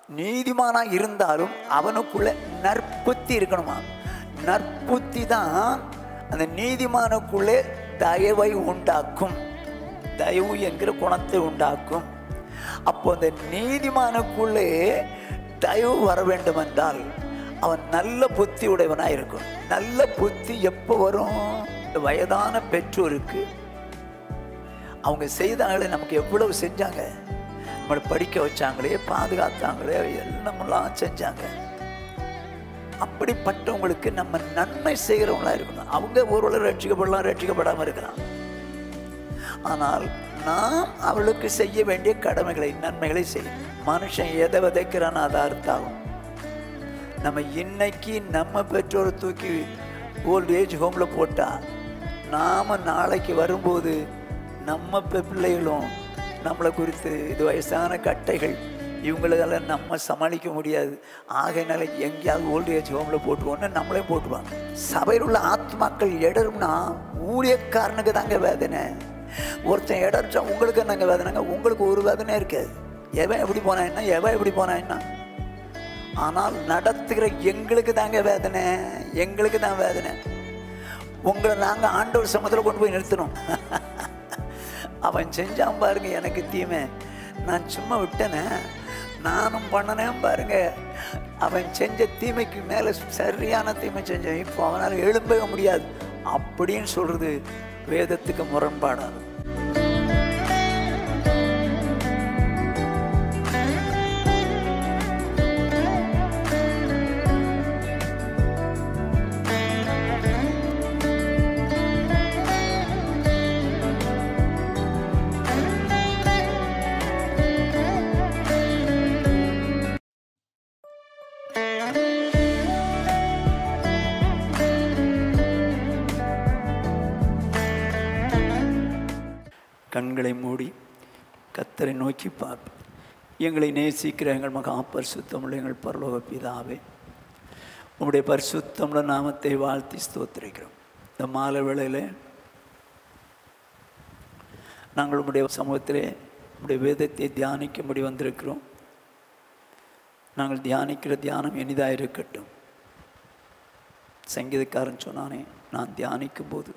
நீதிமானா இருந்தாலும் அவனுக்குள்ள நற்புத்தி இருக்கணுமா நற்புத்தி தான் அந்த நீதிமானுக்குள்ளே தயவை உண்டாக்கும் தயவு என்கிற குணத்தை உண்டாக்கும் அப்போ அந்த நீதிமானுக்குள்ளே தயவு வர வேண்டும் என்றால் அவன் நல்ல புத்தி உடையவனாக இருக்கும் நல்ல புத்தி எப்போ வரும் இந்த வயதான பெற்றோருக்கு அவங்க செய்தாங்களே நமக்கு எவ்வளவு செஞ்சாங்க நம்மளை படிக்க வச்சாங்களே பாதுகாத்தாங்களே என்னமெல்லாம் செஞ்சாங்க அப்படிப்பட்டவங்களுக்கு நம்ம நன்மை செய்கிறவங்களா இருக்கணும் அவங்க ஒருவேளை ரட்சிக்கப்படலாம் ரட்சிக்கப்படாமல் இருக்கலாம் ஆனால் நாம் அவளுக்கு செய்ய வேண்டிய கடமைகளை நன்மைகளை செய்யும் மனுஷன் எதை விதைக்கிறான் அதை அர்த்தாகும் நம்ம இன்னைக்கு நம்ம பெற்றோரை தூக்கி ஓல்ட் ஏஜ் ஹோமில் போட்டா நாம நாளைக்கு வரும்போது நம்ம பெ- பிள்ளைகளும் நம்மளை குறித்து இது வயசான கட்டைகள் இவங்களால நம்ம சமாளிக்க முடியாது ஆகையினால எங்கேயாவது ஓல்ட் ஏஜ் ஹோமில் போட்டுருவோன்னு நம்மளே போட்டுருவாங்க சபையில் உள்ள ஆத்மாக்கள் இடரும்னா ஊழியக்காரனுக்கு தாங்க வேதனை ஒருத்தன் இடர்ச்சா உங்களுக்கு என்னங்க வேதனைங்க உங்களுக்கு ஒரு வேதனை இருக்காது எவன் எப்படி போனா என்ன எவன் எப்படி போனா என்ன ஆனால் நடத்துகிற எங்களுக்கு தாங்க வேதனை எங்களுக்கு தான் வேதனை உங்களை நாங்கள் ஆண்டவர் சமத்தில் கொண்டு போய் நிறுத்தணும் அவன் செஞ்சான் பாருங்க எனக்கு தீமை நான் சும்மா விட்டேனே நானும் பண்ணனேன் பாருங்க அவன் செஞ்ச தீமைக்கு மேலே சரியான தீமை செஞ்சான் இப்போ அவனால் எழும்பவே முடியாது அப்படின்னு சொல்றது வேதத்துக்கு முரண்பாடாகும் கண்களை மூடி கத்தரை நோக்கி பார்ப்போம் எங்களை நேசிக்கிற எங்கள் மகா பரிசுத்தமுள்ள எங்கள் பரலோக பிதாவே உம்முடைய பரிசுத்தமுள்ள நாமத்தை வாழ்த்தி ஸ்தோத்திரிக்கிறோம் இந்த மாலை வேளையில் நாங்கள் உம்முடைய சமூகத்திலே உம்முடைய வேதத்தை தியானிக்கும்படி வந்திருக்கிறோம் நாங்கள் தியானிக்கிற தியானம் இனிதாக இருக்கட்டும் சங்கீதக்காரன் சொன்னானே நான் தியானிக்கும் போது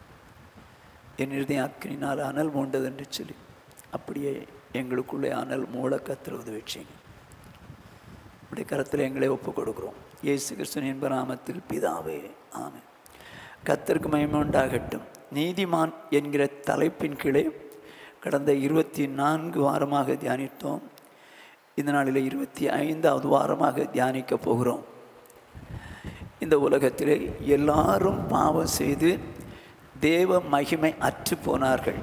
என் இருதயம் அக்கினினால் அனல் மூண்டது என்று சொல்லி அப்படியே எங்களுக்குள்ளே அனல் மூல கத்திர உதவி செய்யுங்க இப்படி கரத்தில் எங்களை ஒப்புக் கொடுக்குறோம் இயேசு கிறிஸ்துவின் இன்ப நாமத்தில் பிதாவே ஆமென் கத்தருக்கு மகிமை உண்டாகட்டும் நீதிமான் என்கிற தலைப்பின் கீழே கடந்த இருபத்தி நான்கு வாரமாக தியானித்தோம் இந்த நாளில் இருபத்தி ஐந்தாவது வாரமாக தியானிக்க போகிறோம் இந்த உலகத்திலே எல்லாரும் பாவம் செய்து தேவ மகிமை அற்று போனார்கள்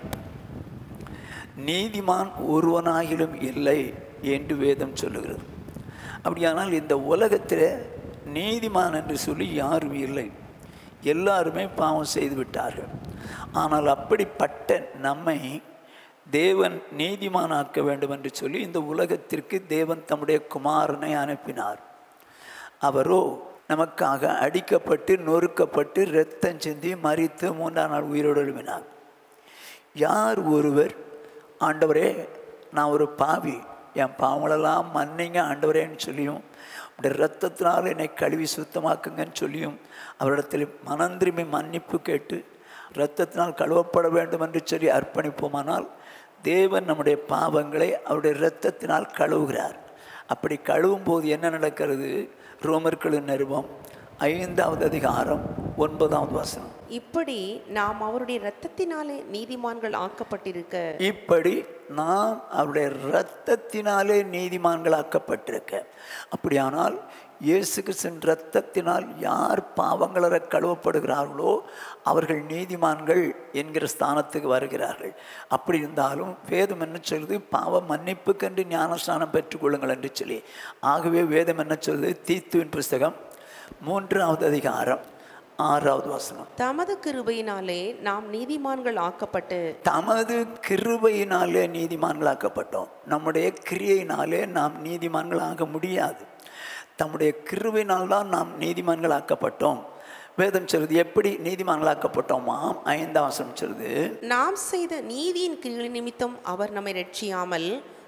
நீதிமான் ஒருவனாகிலும் இல்லை என்று வேதம் சொல்லுகிறது அப்படியானால் இந்த உலகத்தில் நீதிமான் என்று சொல்லி யாரும் இல்லை எல்லாருமே பாவம் செய்து விட்டார்கள் ஆனால் அப்படிப்பட்ட நம்மை தேவன் நீதிமானாக்க வேண்டும் என்று சொல்லி இந்த உலகத்திற்கு தேவன் தம்முடைய குமாரனை அனுப்பினார் அவரோ நமக்காக அடிக்கப்பட்டு நொறுக்கப்பட்டு இரத்தம் சிந்தி மறித்து மூன்றாம் நாள் உயிரோடு எழுப்பினார் யார் ஒருவர் ஆண்டவரே நான் ஒரு பாவி என் பாவங்களெல்லாம் மன்னிங்க ஆண்டவரேன்னு சொல்லியும் உடைய இரத்தத்தினால் என்னை கழுவி சுத்தமாக்குங்கன்னு சொல்லியும் அவரிடத்தில் மனந்திரும்பி மன்னிப்பு கேட்டு இரத்தத்தினால் கழுவப்பட வேண்டும் என்று சொல்லி அர்ப்பணிப்போமானால் தேவன் நம்முடைய பாவங்களை அவருடைய இரத்தத்தினால் கழுவுகிறார் அப்படி கழுவும் போது என்ன நடக்கிறது ரோமர்களின் நிருபம் ஐந்தாவது அதிகாரம் ஒன்பதாவது வசனம் இப்படி நாம் அவருடைய இரத்தத்தினாலே நீதிமான்கள் ஆக்கப்பட்டிருக்க இப்படி நாம் அவருடைய இரத்தத்தினாலே நீதிமான்களாக்கப்பட்டிருக்க அப்படியானால் இயேசு கிறிஸ்துவின் இரத்தத்தினால் யார் பாவங்களற கழுவப்படுகிறார்களோ அவர்கள் நீதிமான்கள் என்கிற ஸ்தானத்துக்கு வருகிறார்கள் அப்படி இருந்தாலும் வேதம் என்ன சொல்லுது பாவம் மன்னிப்புக்கென்று ஞானஸ்நானம் பெற்றுக்கொள்ளுங்கள் என்று சொல்லி ஆகவே வேதம் என்ன சொல்லுது தீத்துவின் புஸ்தகம் மூன்றாவது அதிகாரம் ஆறாவது வசனம் தமது கிருபையினாலே நாம் நீதிமான்கள் ஆக்கப்பட்டு தமது கிருபையினாலே நீதிமான்களாக்கப்பட்டோம் நம்முடைய கிரியையினாலே நாம் நீதிமான்களாக முடியாது தம்முடைய கிருபையினால் தான் நாம் நீதிமான்களாக்கப்பட்டோம் வேதம் சொல்லுது எப்படி நீதிமான்களாக்கப்பட்டோமாம் ஐந்தாம் வசனம் சொல்லுது நாம் செய்த நீதியின் கிரிகளின் நிமித்தம் அவர் நம்மை ரட்சியாமல்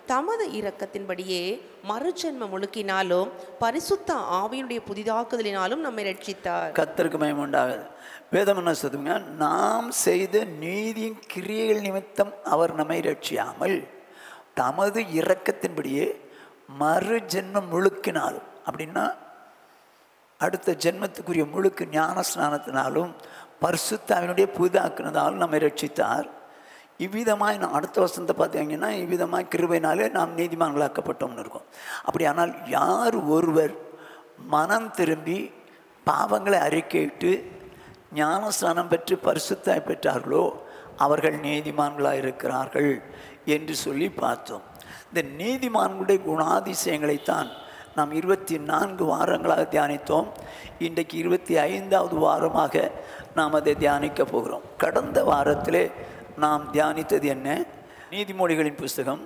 தமது இரக்கத்தின்படியே மறுஜென்ம முழுக்கினாலும் பரிசுத்த ஆவியினுடைய புதிதாக்குதலினாலும் நம்மை ரட்சித்தார் கத்தருக்கு மயம் உண்டாகுது வேதம் என்ன சொல்லுங்க நாம் செய்த நீதியின் கிரியைகள் நிமித்தம் அவர் நம்மை ரட்சியாமல் தமது இரக்கத்தின்படியே மறு ஜென்மம் முழுக்கினாலும் அப்படின்னா அடுத்த ஜென்மத்துக்குரிய முழுக்கு ஞான ஸ்நானத்தினாலும் பரிசுத்தாவினுடைய புதிதாக்குனதாலும் நம்மை ரட்சித்தார் இவ்விதமாய் நான் அடுத்த வசனத்தை பார்த்தீங்கன்னா இவ்விதமாய் கிருபையினாலே நாம் நீதிமான்களாக்கப்பட்டோம்னு இருக்கும் அப்படியானால் யார் ஒருவர் மனம் திரும்பி பாவங்களை அறிக்கையிட்டு ஞானஸ்நானம் பெற்று பரிசுத்தாய் பெற்றார்களோ அவர்கள் நீதிமான்களாக இருக்கிறார்கள் என்று சொல்லி பார்த்தோம் இந்த நீதிமான்களுடைய குணாதிசயங்களைத்தான் நாம் இருபத்தி நான்கு வாரங்களாக தியானித்தோம் இன்றைக்கு இருபத்தி ஐந்தாவது வாரமாக நாம் அதை தியானிக்க போகிறோம் கடந்த வாரத்திலே நாம் தியானித்தது என்ன நீதிமொழிகளின் புஸ்தகம்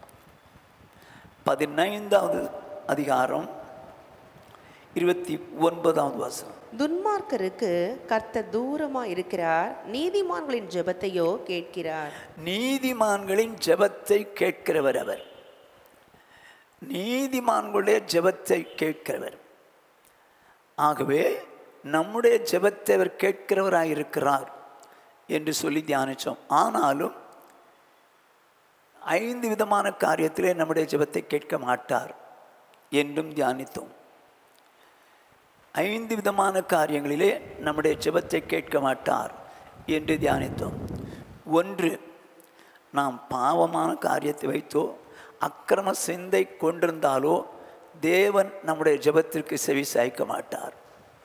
பதினைந்தாவது அதிகாரம் இருபத்தி ஒன்பதாவது வாசனம் துன்மார்க்கருக்கு கர்த்தர் தூரமா இருக்கிறார் நீதிமான்களின் ஜெபத்தையோ கேட்கிறார் நீதிமான்களின் ஜெபத்தை கேட்கிறவர் அவர் நீதிமான்களுடைய ஜெபத்தை கேட்கிறவர் ஆகவே நம்முடைய ஜெபத்தை அவர் கேட்கிறவராக இருக்கிறார் என்று சொல்லி தியானித்தோம் ஆனாலும் ஐந்து விதமான காரியத்திலே நம்முடைய ஜெபத்தை கேட்க மாட்டார் என்றும் தியானித்தோம் ஐந்து விதமான காரியங்களிலே நம்முடைய ஜெபத்தை கேட்க மாட்டார் என்று தியானித்தோம் ஒன்று நாம் பாவமான காரியத்தை வைத்தோ அக்கிரம சிந்தை கொண்டிருந்தாலோ தேவன் நம்முடைய ஜெபத்திற்கு செவி சாய்க்க மாட்டார்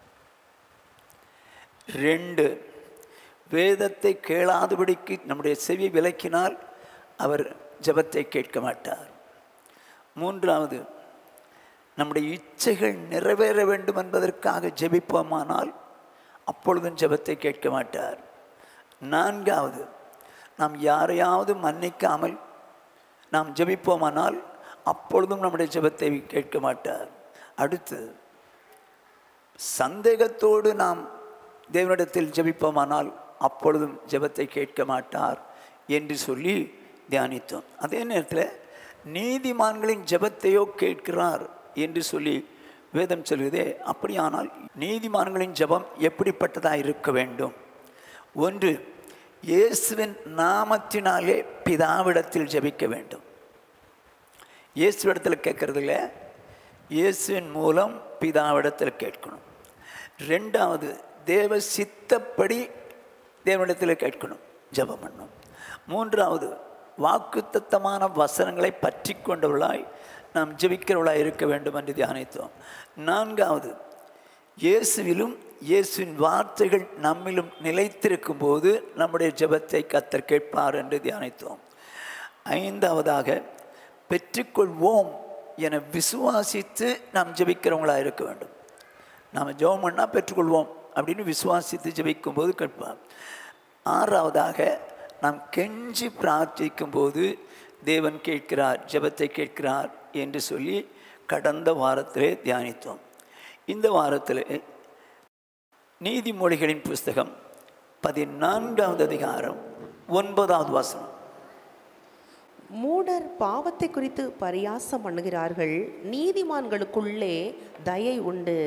ரெண்டு வேதத்தை கேளாதபடிக்கு நம்முடைய செவி விலக்கினால் அவர் ஜெபத்தை கேட்க மாட்டார் மூன்றாவது நம்முடைய இச்சைகள் நிறைவேற வேண்டும் என்பதற்காக ஜெபிப்போமானால் அப்பொழுதும் ஜெபத்தை கேட்க மாட்டார் நான்காவது நாம் யாரையாவது மன்னிக்காமல் நாம் ஜெபிப்போமானால் அப்பொழுதும் நம்முடைய ஜெபத்தை கேட்க மாட்டார் அடுத்து சந்தேகத்தோடு நாம் தேவனிடத்தில் ஜெபிப்போமானால் அப்பொழுதும் ஜெபத்தை கேட்க மாட்டார் என்று சொல்லி தியானித்தோம் அதே நேரத்தில் நீதிமான்களின் ஜெபத்தையோ கேட்கிறார் என்று சொல்லி வேதம் சொல்வதே அப்படியானால் நீதிமான்களின் ஜெபம் எப்படிப்பட்டதாக இருக்க வேண்டும் ஒன்று இயேசுவின் நாமத்தினாலே பிதாவிடத்தில் ஜெபிக்க வேண்டும் இயேசுவிடத்தில் கேட்கறதில்ல இயேசுவின் மூலம் பிதாவிடத்தில் கேட்கணும் ரெண்டாவது தேவ சித்தப்படி தேவனிடத்தில் கேட்கணும் ஜெபம் பண்ணணும் மூன்றாவது வாக்குத்தத்தமான வசனங்களை பற்றி கொண்டவர்களாய் நாம் ஜெபிக்கிறவர்களாய் இருக்க வேண்டும் என்று தியானித்தோம் நான்காவது இயேசுவிலும் இயேசுவின் வார்த்தைகள் நம்மிலும் நிலைத்திருக்கும் போது நம்முடைய ஜெபத்தை கத்தர் கேட்பார் என்று தியானித்தோம் ஐந்தாவதாக பெற்றுக்கொள்வோம் என விசுவாசித்து நாம் ஜெபிக்கிறவங்களாக இருக்க வேண்டும் நாம் ஜெபம் பண்ணால் பெற்றுக்கொள்வோம் அப்படின்னு விசுவாசித்து ஜெபிக்கும் போது கேட்பார் ஆறாவதாக நாம் கெஞ்சி பிரார்த்திக்கும் போது தேவன் கேட்கிறார் ஜெபத்தை கேட்கிறார் என்று சொல்லி கடந்த வாரத்திலே தியானித்தோம் இந்த வாரத்தில் நீதிமொழிகளின் புஸ்தகம் பதினான்காவது அதிகாரம் ஒன்பதாவது வசனம் மூடர் பாவத்தை குறித்து பரியாசம் பண்ணுகிறார்கள் நீதிமான்களுக்குள்ளே தயை உண்டு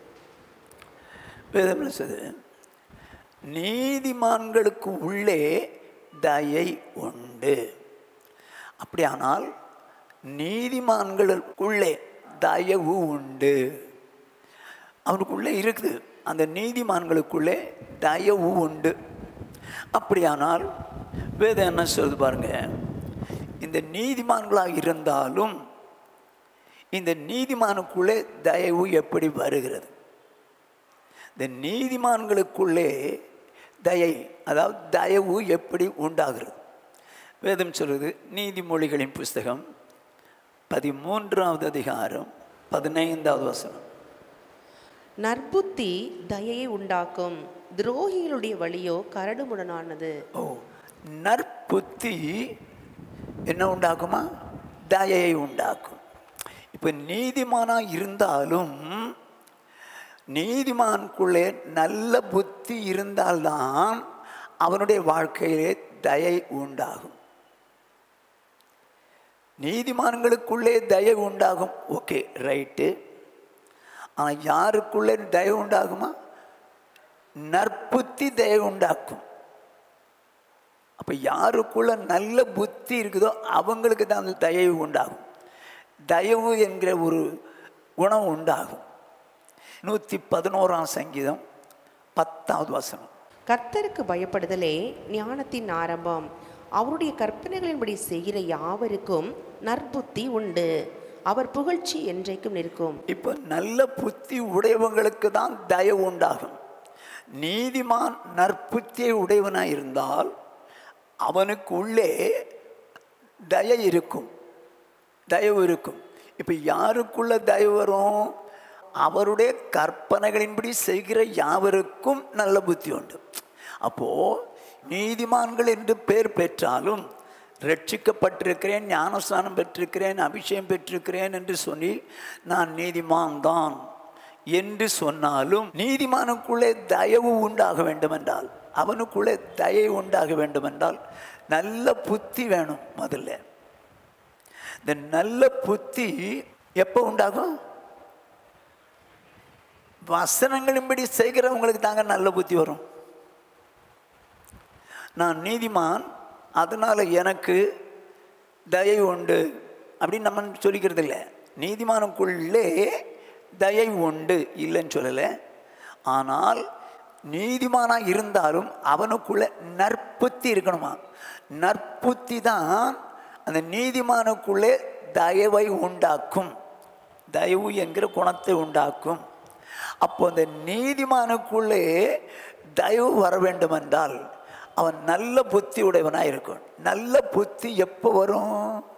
வேதம் சொல்லுது நீதிமான்களுக்கு உள்ளே தயை உண்டு அப்படியானால் நீதிமான்களுக்குள்ளே தயவு உண்டு அவனுக்குள்ளே இருக்குது அந்த நீதிமான்களுக்குள்ளே தயவு உண்டு அப்படியானால் வேதம் என்ன சொல்லுது பாருங்க இந்த நீதிமான்களாக இருந்தாலும் இந்த நீதிமானுக்குள்ளே தயவு எப்படி வருகிறது இந்த நீதிமான்களுக்குள்ளே தயை அதாவது தயவு எப்படி உண்டாகிறது வேதம் சொல்லுது நீதிமொழிகளின் புஸ்தகம் பதிமூன்றாவது அதிகாரம் பதினைந்தாவது வசனம் நற்புத்தி தயையை உண்டாக்கும் துரோகிகளுடைய வழியோ கரடுமுரடானது ஓ நற்புத்தி என்ன உண்டாக்குமா தயையை உண்டாக்கும் இப்போ நீதிமானாக இருந்தாலும் நீதிமானுக்குள்ளே நல்ல புத்தி இருந்தால்தான் அவனுடைய வாழ்க்கையிலே தயை உண்டாகும் நீதிமான்களுக்குள்ளே தயவு உண்டாகும் ஓகே ரைட்டு ஆனால் யாருக்குள்ளே தயவு உண்டாகுமா நற்புத்தி தயவு உண்டாக்கும் அப்போ யாருக்குள்ள நல்ல புத்தி இருக்குதோ அவங்களுக்கு தான் அந்த தயவு உண்டாகும் தயவு என்கிற ஒரு குணம் உண்டாகும் நூற்றி பதினோராம் சங்கீதம் பத்தாவது வசனம் கர்த்தருக்கு பயப்படுதலே ஞானத்தின் ஆரம்பம் அவருடைய கற்பனைகளின்படி செய்கிற யாவருக்கும் நற்புத்தி உண்டு அவர் புகழ்ச்சி என்றைக்கும் நிற்கும் இப்போ நல்ல புத்தி உடையவங்களுக்கு தான் தயவு உண்டாகும் நீதிமான் நற்புத்தியை உடையவனாக இருந்தால் அவனுக்கு உள்ளே தயை இருக்கும் தயவு இருக்கும் இப்போ யாருக்குள்ள தயவு வரும் அவருடைய கற்பனைகளின்படி செய்கிற யாவருக்கும் நல்ல புத்தி உண்டு அப்போது நீதிமான்கள் என்று பேர் பெற்றாலும் ரட்சிக்கப்பட்டிருக்கிறேன் ஞானஸ்நானம் பெற்றிருக்கிறேன் அபிஷேகம் பெற்றிருக்கிறேன் என்று சொல்லி நான் நீதிமான் தான் என்று சொன்னாலும் நீதிமானுக்குள்ளே தயவு உண்டாக வேண்டுமென்றால் அவனுக்குள்ளே தயை உண்டாக வேண்டுமென்றால் நல்ல புத்தி வேணும் முதல்ல இந்த நல்ல புத்தி எப்போ உண்டாகும் வசனங்களின்படி செய்கிறவங்களுக்கு தாங்க நல்ல புத்தி வரும் நான் நீதிமான் அதனால் எனக்கு தயை உண்டு அப்படின்னு நம்ம சொல்லிக்கிறது இல்லை நீதிமானுக்குள்ளே தயை உண்டு இல்லைன்னு சொல்லலை ஆனால் நீதிமானாக இருந்தாலும் அவனுக்குள்ள நற்புத்தி இருக்கணுமா நற்புத்தி தான் அந்த நீதிமானுக்குள்ளே தயவை உண்டாக்கும் தயவு என்கிற குணத்தை உண்டாக்கும் அப்போ அந்த நீதிமானுக்குள்ளே தயவு வர வேண்டுமென்றால் அவன் நல்ல புத்தி உடையவனாக இருக்கும் நல்ல புத்தி எப்போ வரும்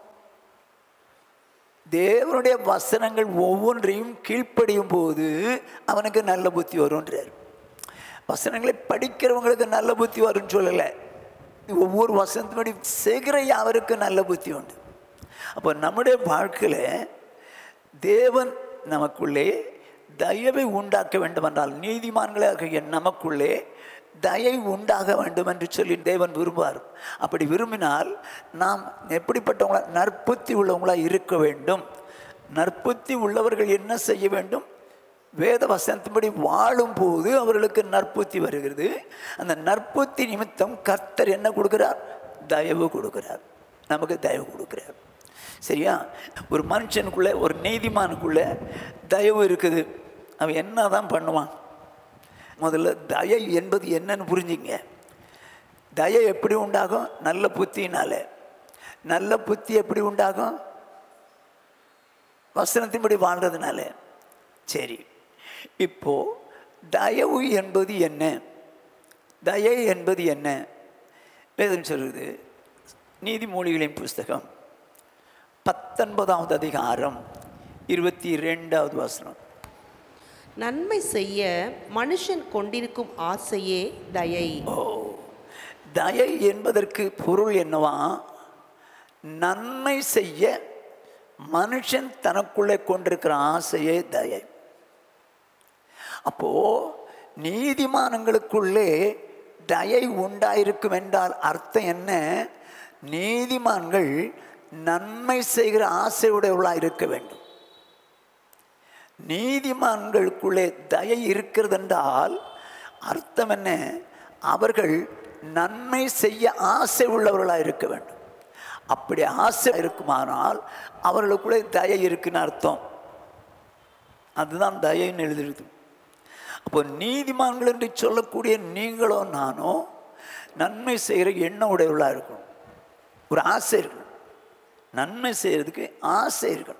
தேவனுடைய வசனங்கள் ஒவ்வொன்றையும் கீழ்ப்படியும் போது அவனுக்கு நல்ல புத்தி வரும்ன்றார் வசனங்களை படிக்கிறவங்களுக்கு நல்ல புத்தி வரும்னு சொல்லலை ஒவ்வொரு வசனத்தினுடி செய்கிற யாவருக்கு நல்ல புத்தி உண்டு அப்போ நம்முடைய வாழ்க்கையில் தேவன் நமக்குள்ளே தயவை உண்டாக்க வேண்டுமென்றால் நீதிமான்களாக நமக்குள்ளே தயை உண்டாக வேண்டும் என்று சொல்லி தேவன் விரும்புவார் அப்படி விரும்பினால் நாம் எப்படிப்பட்டவங்களா நற்புத்தி உள்ளவங்களா இருக்க வேண்டும் நற்புத்தி உள்ளவர்கள் என்ன செய்ய வேண்டும் வேத வசனத்தின்படி வாழும்போது அவர்களுக்கு நற்புத்தி வருகிறது அந்த நற்புத்தி நிமித்தம் கர்த்தர் என்ன கொடுக்கிறார் தயவு கொடுக்கிறார் நமக்கு தயவு கொடுக்கிறார் சரியா ஒரு மனுஷனுக்குள்ளே ஒரு நீதிமானுக்குள்ளே தயவு இருக்குது அவன் என்ன தான் பண்ணுவான் முதல்ல தயை என்பது என்னன்னு புரிஞ்சுங்க தயை எப்படி உண்டாகும் நல்ல புத்தினால நல்ல புத்தி எப்படி உண்டாகும் வசனத்தின்படி வாழ்றதுனால சரி இப்போ தயவு என்பது என்ன தயை என்பது என்ன வேதம் சொல்லுது நீதிமொழிகளின் புஸ்தகம் பத்தொன்பதாவது அதிகாரம் இருபத்தி ரெண்டாவது வசனம் நன்மை செய்ய மனுஷன் கொண்டிருக்கும் ஆசையே தயை ஓ தயை என்பதற்கு பொருள் என்னவா நன்மை செய்ய மனுஷன் தனக்குள்ளே கொண்டிருக்கிற ஆசையே தயை அப்போ நீதிமானங்களுக்குள்ளே தயை உண்டாயிருக்கும் என்றால் அர்த்தம் என்ன நீதிமான்கள் நன்மை செய்கிற ஆசையுடையவர்களாக இருக்க வேண்டும் நீதிமான்களுக்குள்ளே தயை இருக்கிறது என்றால் அர்த்தம் என்ன அவர்கள் நன்மை செய்ய ஆசை உள்ளவர்களாக இருக்க வேண்டும் அப்படி ஆசை இருக்குமானால் அவர்களுக்குள்ளே தயை இருக்குன்னு அர்த்தம் அதுதான் தயைன்னு எழுதிருக்கு அப்போ நீதிமான்கள் என்று சொல்லக்கூடிய நீங்களோ நானோ நன்மை செய்கிற எண்ணம் உடையவர்களாக இருக்கணும் ஒரு ஆசை இருக்கணும் நன்மை செய்கிறதுக்கு ஆசை இருக்கணும்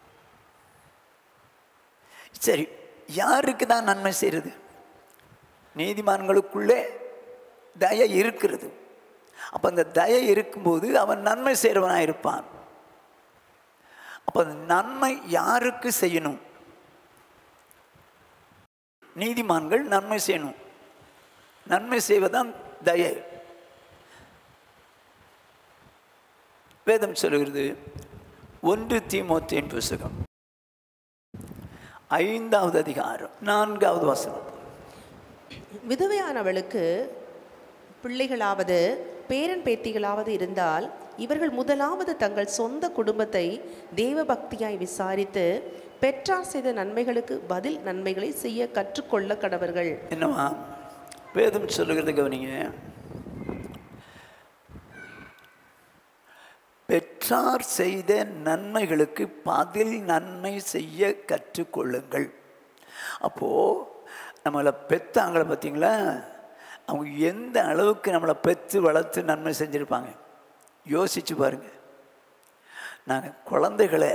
சரி யாருக்கு தான் நன்மை செய்கிறது நீதிமான்களுக்குள்ளே தயை இருக்கிறது அப்போ அந்த தயை இருக்கும்போது அவன் நன்மை செய்கிறவனாக இருப்பான் அப்போ அந்த நன்மை யாருக்கு செய்யணும் நீதிமான்கள் நன்மை செய்யணும் நன்மை செய்வதுதான் தயை வேதம் சொல்லுகிறது ஒன்று தீமோத்தேன் புஸ்தகம் ஐந்தாவது அதிகாரம் நான்காவது வசனம் விதவையானவளுக்கு பிள்ளைகளாவது பேரன் பேத்திகளாவது இருந்தால் இவர்கள் முதலாவது தங்கள் சொந்த குடும்பத்தை தேவபக்தியாய் விசாரித்து பெற்றார் செய்த நன்மைகளுக்கு பதில் நன்மைகளை செய்ய கற்றுக்கொள்ள கடவர்கள் என்னவா வேதம் சொல்லுகிறது கவனிங்க பெற்றார் செய்த நன்மைகளுக்கு பதில் நன்மை செய்ய கற்றுக்கொள்ளுங்கள் அப்போது நம்மளை பெத்தாங்கள பார்த்தீங்களா அவங்க எந்த அளவுக்கு நம்மளை பெற்று வளர்த்து நன்மை செஞ்சுருப்பாங்க யோசிச்சு பாருங்க நாங்கள் குழந்தைகளை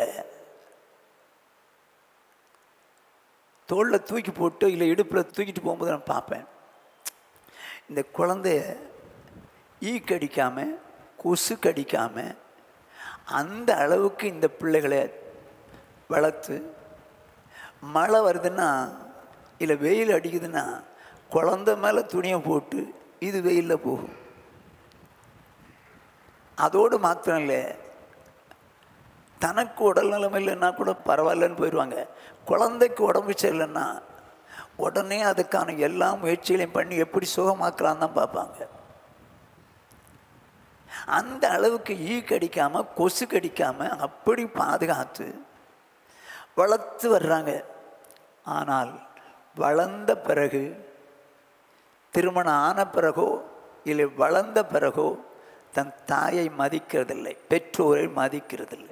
தோளில் தூக்கி போட்டு இல்லை இடுப்பில் தூக்கிட்டு போகும்போது நான் பார்ப்பேன் இந்த குழந்தைய ஈ கடிக்காம கொசு கடிக்காம அந்த அளவுக்கு இந்த பிள்ளைகளை வளர்த்து மழை வருதுன்னா இல்லை வெயில் அடிக்குதுன்னா குழந்தை மேலே துணியை போட்டு இது வெயிலில் போகும் அதோடு மாத்திரம் இல்லை தனக்கு உடல் நலம் இல்லைன்னா கூட பரவாயில்லன்னு போயிடுவாங்க குழந்தைக்கு உடம்பு சரியில்லைன்னா உடனே அதுக்கான எல்லா முயற்சிகளையும் பண்ணி எப்படி சுகமாக்கலான்னு தான் பார்ப்பாங்க அந்த அளவுக்கு ஈ கடிக்காம கொசு கடிக்காம அப்படி பாதுகாத்து வளர்த்து வர்றாங்க ஆனால் வளர்ந்த பிறகு திருமணம் ஆன பிறகோ இல்லை வளர்ந்த பிறகோ தன் தாயை மதிக்கிறதில்லை பெற்றோரை மதிக்கிறதில்லை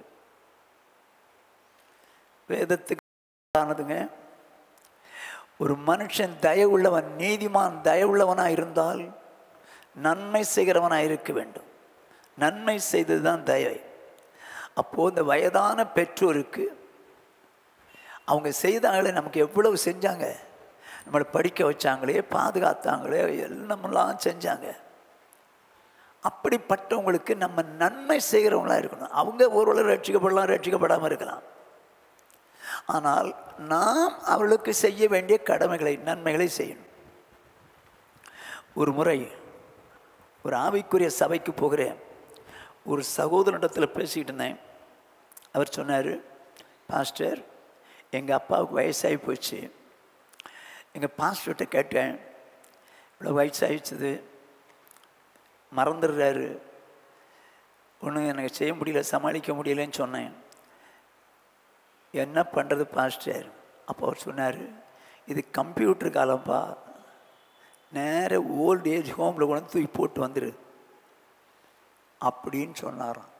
வேதத்துக்கு ஆனதுங்க ஒரு மனுஷன் தயவுள்ளவன் நீதிமான் தயவுள்ளவனாக இருந்தால் நன்மை செய்கிறவனாக இருக்க வேண்டும் நன்மை செய்தது தான் தயவை அப்போது இந்த வயதான பெற்றோருக்கு அவங்க செய்தாங்களே நமக்கு எவ்வளவு செஞ்சாங்க நம்மளை படிக்க வச்சாங்களே பாதுகாத்தாங்களே எல்லாமெல்லாம் செஞ்சாங்க அப்படிப்பட்டவங்களுக்கு நம்ம நன்மை செய்கிறவங்களா இருக்கணும் அவங்க ஒருவேளை ரட்சிக்கப்படலாம் ரட்சிக்கப்படாமல் இருக்கலாம் ஆனால் நாம் அவளுக்கு செய்ய வேண்டிய கடமைகளை நன்மைகளை செய்யணும் ஒரு முறை ஒரு ஆவிக்குரிய சபைக்கு போகிறேன் ஒரு சகோதரனிடத்தில் பேசிக்கிட்டு இருந்தேன் அவர் சொன்னார் பாஸ்டர் எங்கள் அப்பாவுக்கு வயசாகி போச்சு எங்கள் பாஸ்டர்கிட்ட கேட்டேன் இவ்வளோ வயசாகிடுச்சுது மறந்துடுறாரு ஒன்றும் எனக்கு செய்ய முடியல சமாளிக்க முடியலன்னு சொன்னேன் என்ன பண்ணுறது பாஸ்டர் அப்போ அவர் சொன்னார் இது கம்ப்யூட்டர் காலம்ப்பா நேர ஓல்ட் ஏஜ் ஹோமில் கொண்டு தூக்கி போட்டு வந்துடு அப்படின்னு சொன்னாராம்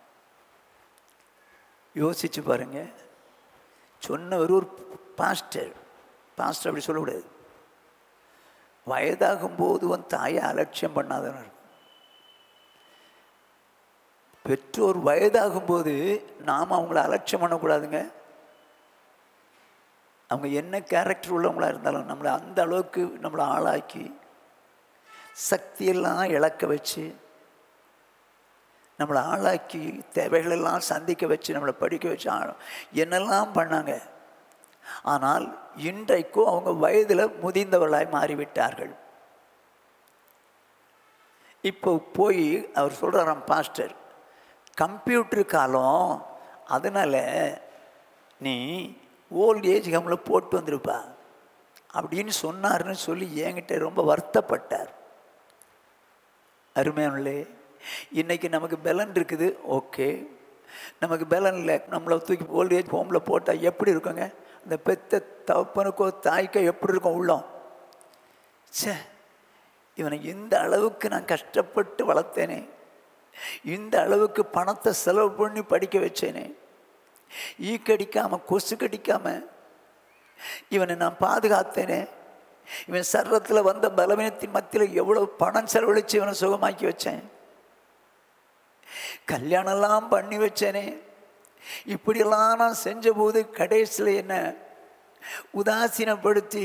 யோசிச்சு பாருங்க சொன்னவர் ஒரு பாஸ்டர் பாஸ்டர் அப்படி சொல்லக்கூடாது வயதாகும் போது உன் தாயை அலட்சியம் பண்ணாதனர் பெற்றோர் வயதாகும் போது நாம் அவங்கள அலட்சியம் பண்ணக்கூடாதுங்க அவங்க என்ன கேரக்டர் உள்ளவங்களாக இருந்தாலும் நம்மளை அந்த அளவுக்கு நம்மளை ஆளாக்கி சக்தியெல்லாம் இழக்க வச்சு நம்மளை ஆளாக்கி தேவைகளெல்லாம் சந்திக்க வச்சு நம்மளை படிக்க வச்சு ஆ- என்னெல்லாம் பண்ணாங்க ஆனால் இன்றைக்கும் அவங்க வயதில் முதிர்ந்தவர்களாய் மாறிவிட்டார்கள் இப்போ போய் அவர் சொல்கிறாராம் பாஸ்டர் கம்ப்யூட்டர் காலம் அதனால் நீ ஓல்ட் ஏஜ் ஹோமில் போட்டு வந்திருப்பா அப்படின்னு சொன்னாருன்னு சொல்லி என்கிட்ட ரொம்ப வருத்தப்பட்டார் அருமையானே இன்னைக்கு நமக்கு பலன் இருக்குது ஓகே நமக்கு பலன் இல்லை நம்மளை தூக்கி ஓல்ட் ஏஜ் ஹோமில் போட்டால் எப்படி இருக்குங்க அந்த பெத்த தகப்பனுக்கோ தாய்க்கோ எப்படி இருக்கும் உள்ளம் ச்சே இவனை இந்த அளவுக்கு நான் கஷ்டப்பட்டு வளர்த்தேனே இந்த அளவுக்கு பணத்தை செலவு பண்ணி படிக்க வச்சேனே ஈ கடிக்காம கொசு கடிக்காம இவனை நான் பாதுகாத்தேனே இவன் சர்வத்தில் வந்த பலவீனத்தின் மத்தியில் எவ்வளவு பணம் செலவழித்து இவனை சுகமாக்கி வச்சேன் கல்யாணம்லாம் பண்ணி வச்சேனே இப்படியெல்லாம் நான் செஞ்சபோது கடைசியில் என்ன உதாசீனப்படுத்தி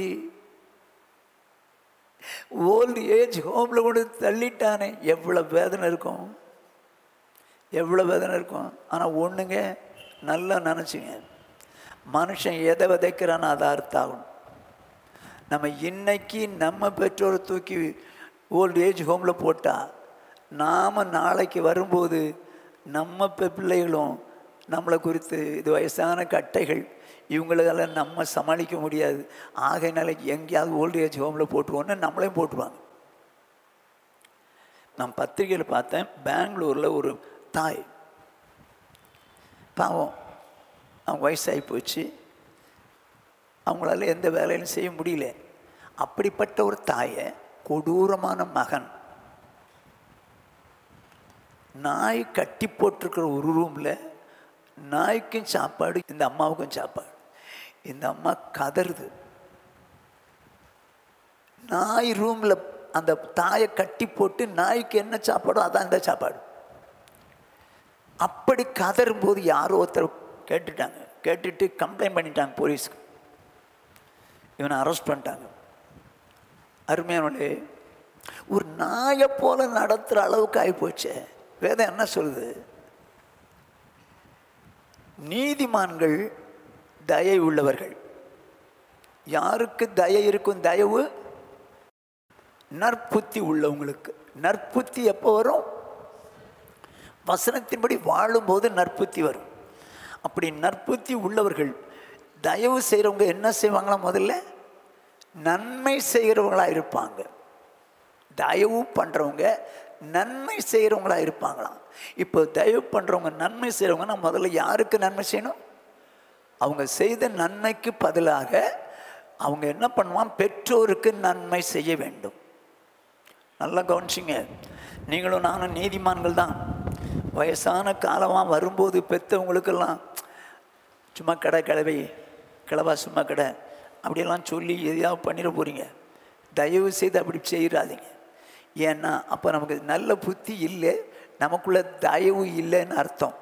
ஓல்டு ஏஜ் ஹோமில் கொண்டு தள்ளிட்டானே எவ்வளோ வேதனை இருக்கும் எவ்வளோ வேதனை இருக்கும் ஆனால் ஒன்றுங்க நல்லா நினச்சிங்க மனுஷன் எதை விதைக்கிறானோ அதை அர்த்தாகும் நம்ம இன்னைக்கு நம்ம பெற்றோரை தூக்கி ஓல்டு ஏஜ் ஹோமில் போட்டால் நாம் நாளைக்கு வரும்போது நம்ம பெ- பிள்ளைகளும் நம்மளை குறித்து இது வயசான கட்டைகள் இவங்களெல்லாம் நம்ம சமாளிக்க முடியாது ஆகையினால எங்கேயாவது ஓல்டு ஏஜ் ஹோமில் போட்டுருவோன்னு நம்மளையும் போட்டுருவாங்க நான் பத்திரிகையில் பார்த்தேன் பெங்களூரில் ஒரு தாய் பாவம் அவங்க வயசாகி போச்சு அவங்களால எந்த வேலையும் செய்ய முடியல அப்படிப்பட்ட ஒரு தாயை கொடூரமான மகன் நாய் கட்டி போட்டிருக்கிற ஒரு ரூமில் நாய்க்கும் சாப்பாடு இந்த அம்மாவுக்கும் சாப்பாடு இந்த அம்மா கதறுது நாய் ரூமில் அந்த தாயை கட்டி போட்டு நாய்க்கு என்ன சாப்பாடோ அதான் இந்த சாப்பாடு அப்படி கதறும்போது யாரோ ஒருத்தர் கேட்டுட்டாங்க கேட்டுட்டு கம்ப்ளைண்ட் பண்ணிட்டாங்க போலீஸ்க்கு இவனை அரெஸ்ட் பண்ணிட்டாங்க அருமையானே ஒரு நாயை போல நடத்துகிற அளவுக்கு ஆகி போச்சே வேதம் என்ன சொல்லுது நீதிமான்கள் தயை உள்ளவர்கள் யாருக்கு தயை இருக்கும் தயவு நற்புத்தி உள்ளவங்களுக்கு நற்புத்தி எப்போ வரும் வசனத்தின்படி வாழும்போது நற்புத்தி வரும் அப்படி நற்புத்தி உள்ளவர்கள் தயவு செய்கிறவங்க என்ன செய்வாங்களா முதல்ல நன்மை செய்கிறவங்களா இருப்பாங்க தயவு பண்ணுறவங்க நன்மை செய்கிறவங்களா இருப்பாங்களாம் இப்போ தயவு பண்ணுறவங்க நன்மை செய்கிறவங்கன்னா முதல்ல யாருக்கு நன்மை செய்யணும் அவங்க செய்த நன்மைக்கு பதிலாக அவங்க என்ன பண்ணுவான் பெற்றோருக்கு நன்மை செய்ய வேண்டும் நல்லா கவனிச்சிங்க நீங்களும் நானும் நீதிமான்கள் தான் வயசான காலமாக வரும்போது பெற்றவங்களுக்கெல்லாம் சும்மா கடை கிளவி கிளவா சும்மா கடை அப்படியெல்லாம் சொல்லி எதையாவது பண்ணிட போகிறீங்க தயவு செய்து அப்படி செய்கிறாதீங்க ஏன்னா அப்போ நமக்கு நல்ல புத்தி இல்லை நமக்குள்ள தயவு இல்லைன்னு அர்த்தம்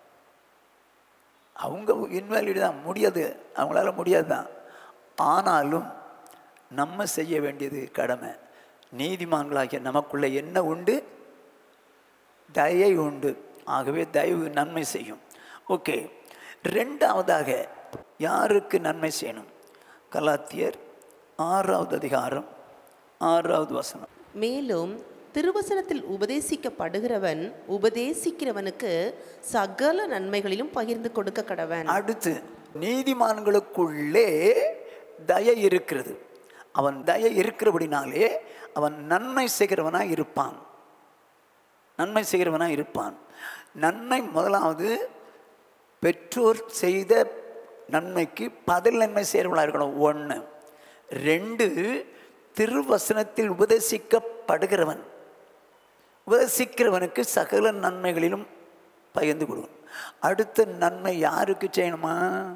அவங்க இன்வாலிட் தான் முடியாது அவங்களால முடியாது தான் ஆனாலும் நம்ம செய்ய வேண்டியது கடமை நீதிமான்களாகிய நமக்குள்ள என்ன உண்டு தயை உண்டு ஆகவே தயவு நன்மை செய்யும் ஓகே ரெண்டாவதாக யாருக்கு நன்மை செய்யணும் கலாத்தியர் ஆறாவது அதிகாரம் ஆறாவது வசனம் மேலும் திருவசனத்தில் உபதேசிக்கப்படுகிறவன் உபதேசிக்கிறவனுக்கு சகல நன்மைகளிலும் பகிர்ந்து கொடுக்க கடவன் அடுத்து நீதிமான்களுக்குள்ளே தயை இருக்கிறது அவன் தயை இருக்கிறபடினாலே அவன் நன்மை செய்கிறவனாக இருப்பான் நன்மை செய்கிறவனாக இருப்பான் நன்மை முதலாவது பெற்றோர் செய்த நன்மைக்கு பதில் நன்மை செய்கிறவனாக இருக்கணும் ஒன்று ரெண்டு திருவசனத்தில் உபதேசிக்கப்படுகிறவன் உபதேசிக்கிறவனுக்கு சகல நன்மைகளிலும் பகிர்ந்து கொடுக்கணும் அடுத்த நன்மை யாருக்கு செய்யணுமா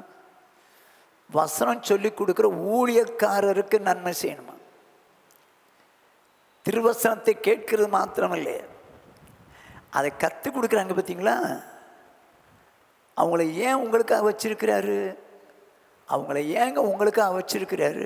வசனம் சொல்லி கொடுக்குற ஊழியக்காரருக்கு நன்மை செய்யணுமா திருவசனத்தை கேட்கிறது மாத்திரமில்லை அதை கற்றுக் கொடுக்குறாங்க பார்த்தீங்களா அவங்கள ஏன் உங்களுக்காக வச்சிருக்கிறாரு அவங்கள ஏங்க உங்களுக்காக வச்சிருக்கிறாரு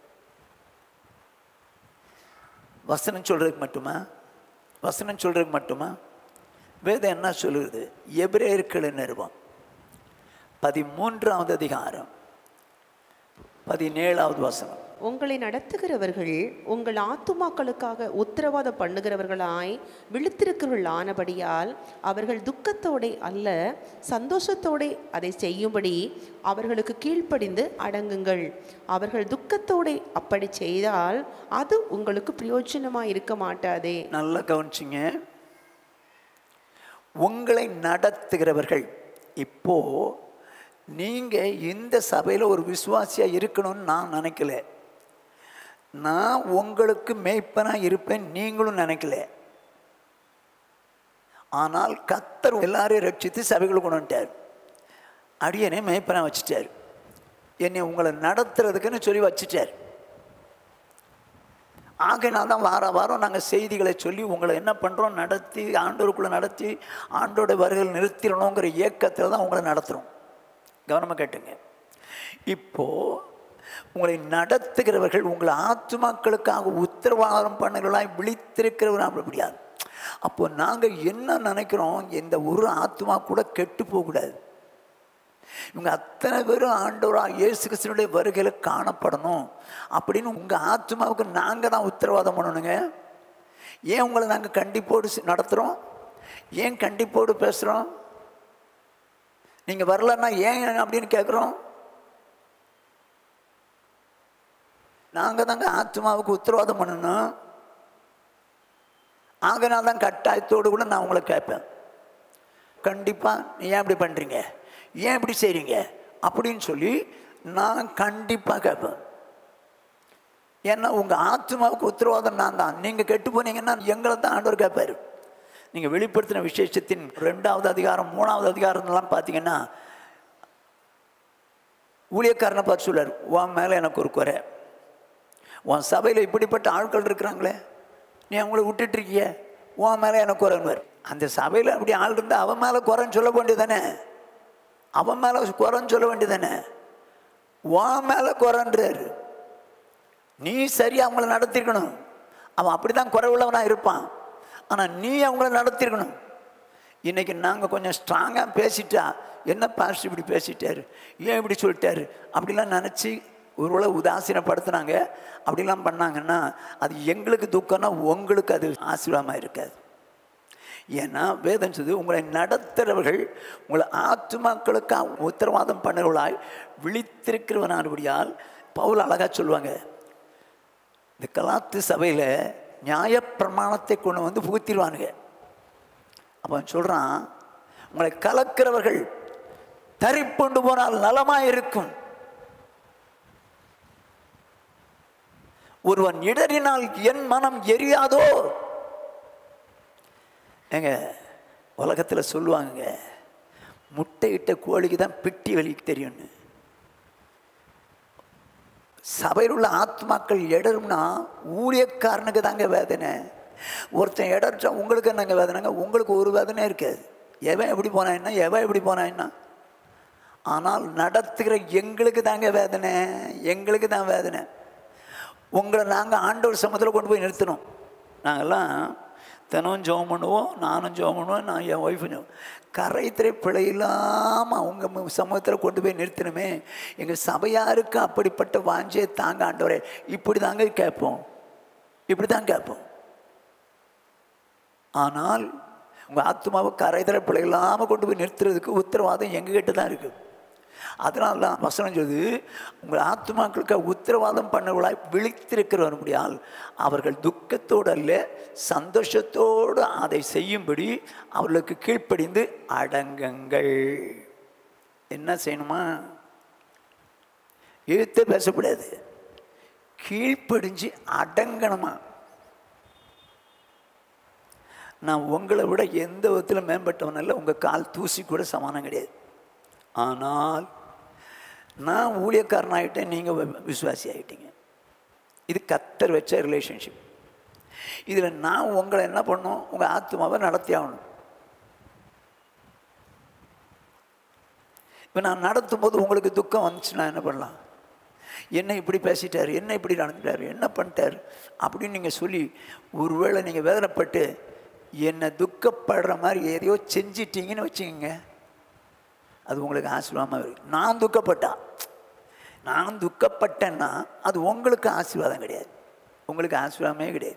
வசனம் சொல்கிறதுக்கு மட்டுமா வசனம் சொல்கிறதுக்கு மட்டுமா வேதம் என்ன சொல்லுது எபிரேயர்களின் நிறுவம் பதிமூன்றாவது அதிகாரம் பதினேழாவது வசனம் உங்களை நடத்துகிறவர்கள் உங்கள் ஆத்துமாக்களுக்காக உத்தரவாதம் பண்ணுகிறவர்களாய் விழுத்திருக்கிறவர்கள் ஆனபடியால் அவர்கள் துக்கத்தோடே அல்ல சந்தோஷத்தோடே அதை செய்யும்படி அவர்களுக்கு கீழ்ப்படிந்து அடங்குங்கள் அவர்கள் துக்கத்தோடே அப்படி செய்தால் அது உங்களுக்கு பிரயோஜனமாக இருக்க மாட்டாதே நல்லா கவனிச்சிங்க உங்களை நடத்துகிறவர்கள் இப்போ நீங்கள் இந்த சபையில் ஒரு விசுவாசியாக இருக்கணும்னு நான் நினைக்கல நான் உங்களுக்கு மேய்ப்பனாக இருப்பேன் நீங்களும் நினைக்கல ஆனால் கத்தர் எல்லாரையும் ரட்சித்து சபைகளை கொண்டு வந்துட்டார் அடியனே மேய்ப்பனாக வச்சுட்டார் என்னை உங்களை நடத்துறதுக்குன்னு சொல்லி வச்சுட்டார் ஆகையினால் தான் வார வாரம் நாங்கள் செய்திகளை சொல்லி உங்களை என்ன பண்ணுறோம் நடத்தி ஆண்டோருக்குள்ளே நடத்தி ஆண்டோட வருகையில் நிறுத்திடணுங்கிற இயக்கத்தில் தான் உங்களை நடத்துகிறோம் கவனமாக கேட்டுங்க இப்போது உங்களை நடத்துகிறவர்கள் உங்களை ஆத்துமாக்களுக்காக உத்தரவாதம் பண்ணுகளாய் விழித்திருக்கிறவர் அப்படி முடியாது அப்போ நாங்கள் என்ன நினைக்கிறோம் இந்த ஒரு ஆத்மா கூட கெட்டு போகக்கூடாது இவங்க அத்தனை பேரும் ஆண்டவராக இயேசு கிறிஸ்தனுடைய வருகையில் காணப்படணும் அப்படின்னு உங்கள் ஆத்மாவுக்கு நாங்கள் தான் உத்தரவாதம் பண்ணணுங்க ஏன் உங்களை நாங்கள் கண்டிப்போடு சி- நடத்துகிறோம் ஏன் கண்டிப்போடு பேசுகிறோம் நீங்கள் வரலன்னா ஏன் அப்படின்னு கேட்குறோம் நாங்கள் தாங்க ஆத்மாவுக்கு உத்தரவாதம் பண்ணணும் ஆகனா தான் கட்டாயத்தோடு கூட நான் உங்களை கேட்பேன் கண்டிப்பாக நீ ஏன் இப்படி பண்ணுறீங்க ஏன் இப்படி செய்கிறீங்க அப்படின்னு சொல்லி நான் கண்டிப்பாக கேட்பேன் ஏன்னா உங்கள் ஆத்மாவுக்கு உத்தரவாதம் நான் தான் நீங்கள் கெட்டு போனீங்கன்னா எங்களை தான் ஆண்டவர் கேட்பார் நீங்கள் வெளிப்படுத்தின விசேஷத்தின் ரெண்டாவது அதிகாரம் மூணாவது அதிகாரம்லாம் பார்த்தீங்கன்னா ஊழியக்காரனை பார்த்து சொல்லார் உன் மேலே எனக்கு ஒரு குறை உன் சபையில் இப்படிப்பட்ட ஆட்கள் இருக்கிறாங்களே நீ அவங்கள விட்டுட்ருக்கிய உன் மேலே எனக்கு குறைன்வார் அந்த சபையில் அப்படி ஆள் இருந்தால் அவன் மேலே குறைன்னு சொல்ல வேண்டியதானே அவன் மேலே குறைன்னு சொல்ல வேண்டியதானே உன் மேலே குறைன்றாரு நீ சரியாக அவங்கள நடத்திருக்கணும் அவன் அப்படி தான் குறைவுள்ளவனாக இருப்பான் ஆனால் நீ அவங்கள நடத்திருக்கணும் இன்றைக்கி நாங்கள் கொஞ்சம் ஸ்ட்ராங்காக பேசிட்டா என்ன பாஸ்ட் இப்படி பேசிட்டாரு ஏன் இப்படி சொல்லிட்டாரு அப்படிலாம் நினச்சி ஒருவேளை உதாசீனப்படுத்துனாங்க அப்படிலாம் பண்ணாங்கன்னா அது எங்களுக்கு துக்கம்னா உங்களுக்கு அது ஆசீர்வாதமாக இருக்காது ஏன்னா வேதம் சொல்லுது உங்களை நடத்துகிறவர்கள் உங்களை ஆத்துமாக்களுக்கு உத்தரவாதம் பண்ணுறவர்களாய் விழித்திருக்கிறவனானபடியால் பவுல் அழகாக சொல்லுவாங்க இந்த கலாத்து சபையில் நியாயப்பிரமாணத்தை கொண்டு வந்து புகுத்திடுவானுங்க அப்போ அவன் சொல்கிறான் உங்களை கலக்கிறவர்கள் தரிப்புண்டு போனால் நலமாக இருக்கும் ஒருவன் இடறினால் என் மனம் எரியாதோ ஏங்க உலகத்தில் சொல்லுவாங்க முட்டையிட்ட கோழிக்கு தான் பிட்டி வலிக்கு தெரியும்னு சபையில் உள்ள ஆத்மாக்கள் இடரும்னா ஊழியக்காரனுக்கு தாங்க வேதனை ஒருத்தன் இடர்ச்சா உங்களுக்கு என்னங்க வேதனைங்க உங்களுக்கு ஒரு வேதனை இருக்காது எவன் எப்படி போனா என்ன எவன் எப்படி போனா என்ன ஆனால் நடத்துகிற எங்களுக்கு தாங்க வேதனை எங்களுக்கு தான் வேதனை உங்களை நாங்கள் ஆண்டவர் சமத்தில் கொண்டு போய் நிறுத்தணும் நாங்கள்லாம் தினம் ஜோம் பண்ணுவோம் நானும் ஜோம் பண்ணுவேன் நான் என் ஒய்ஃபும் ஜோம் கரைத்திரை பிழை இல்லாமல் அவங்க சமூகத்தில் கொண்டு போய் நிறுத்தணுமே எங்கள் சபையாருக்கு அப்படிப்பட்ட வாஞ்சே தாங்க ஆண்டவரே இப்படி தாங்க கேட்போம் இப்படி தான் கேட்போம் ஆனால் உங்கள் ஆத்மாவை கரைதர பிழை இல்லாமல் கொண்டு போய் நிறுத்துறதுக்கு உத்தரவாதம் எங்ககிட்ட தான் இருக்குது அதனால தான் வசனம் சொல்லுது உங்கள் ஆத்மாக்களுக்கு உத்தரவாதம் பண்ணவர்களாய் விழித்திருக்கிறவர்களால் அவர்கள் துக்கத்தோடு அல்ல சந்தோஷத்தோடு அதை செய்யும்படி அவர்களுக்கு கீழ்ப்படிந்து அடங்குங்கள் என்ன செய்யணுமா எழுத்து பேசக்கூடாது கீழ்ப்படிஞ்சு அடங்கணுமா நான் உங்களை விட எந்த விதத்தில் மேம்பட்டவன் இல்லை உங்கள் கால் தூசி கூட சமானம் கிடையாது ஆனால் நான் ஊழியக்காரன் ஆகிட்டேன் நீங்கள் விசுவாசி ஆகிட்டீங்க இது கத்தர் வச்ச ரிலேஷன்ஷிப் இதில் நான் உங்களை என்ன பண்ணும் உங்கள் ஆத்மாவை நடத்தி ஆகணும் இப்போ நான் நடத்தும் போது உங்களுக்கு துக்கம் வந்துச்சுன்னா என்ன பண்ணலாம் என்ன இப்படி பேசிட்டார் என்ன இப்படி நடந்துட்டார் என்ன பண்ணிட்டார் அப்படின்னு நீங்கள் சொல்லி ஒருவேளை நீங்கள் வேதனைப்பட்டு என்னை துக்கப்படுற மாதிரி எதையோ செஞ்சிட்டீங்கன்னு வச்சுக்கோங்க அது உங்களுக்கு ஆசீர்வாதமாக இருக்கு நான் துக்கப்பட்டா நான் துக்கப்பட்டேன்னா அது உங்களுக்கு ஆசீர்வாதம் கிடையாது உங்களுக்கு ஆசீர்வாதமே கிடையாது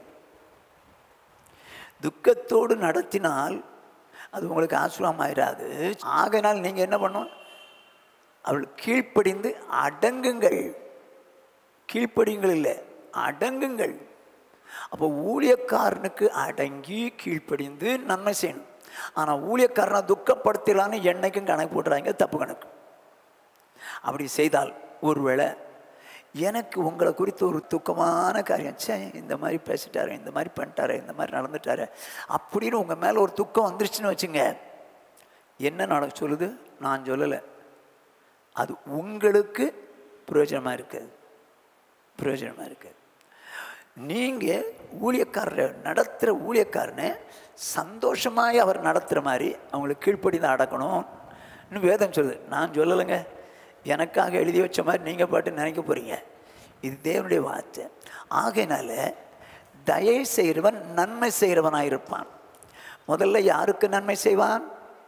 துக்கத்தோடு நடத்தினால் அது உங்களுக்கு ஆசீர்வாதம் ஆயிடாது ஆகையினால் நீங்கள் என்ன பண்ணும் அவள் கீழ்ப்படிந்து அடங்குங்கள் கீழ்ப்படிங்கள் இல்லை அடங்குங்கள் அப்போ ஊழியக்காரனுக்கு அடங்கி கீழ்ப்படிந்து நன்மை செய்யணும் ஆனால் ஊழியக்காரனை துக்கப்படுத்தலான்னு என்னைக்கும் கணக்கு போடுறாங்க தப்பு கணக்கு அப்படி செய்தால் ஒருவேளை எனக்கு உங்களை குறித்து ஒரு துக்கமான காரியம் சே இந்த மாதிரி பேசிட்டாரு இந்த மாதிரி பண்ணிட்டாரு இந்த மாதிரி நடந்துட்டாரு அப்படின்னு உங்கள் மேலே ஒரு துக்கம் வந்துருச்சுன்னு வச்சுங்க என்ன நடக்க சொல்லுது நான் சொல்லலை அது உங்களுக்கு பிரயோஜனமாக இருக்குது பிரயோஜனமாக இருக்குது நீங்கள் ஊழியக்காரரை நடத்துகிற ஊழியக்காரனை சந்தோஷமாய் அவர் நடத்துகிற மாதிரி அவங்களுக்கு கீழ்ப்படி தான் அடக்கணும் இன்னும் வேதம் சொல்லுது நான் சொல்லலைங்க எனக்காக எழுதி வச்ச மாதிரி நீங்கள் பாட்டு நினைக்க போகிறீங்க இது தேவனுடைய வார்த்தை ஆகையினால தயவு செய்கிறவன் நன்மை செய்கிறவனாக இருப்பான் முதல்ல யாருக்கு நன்மை செய்வான்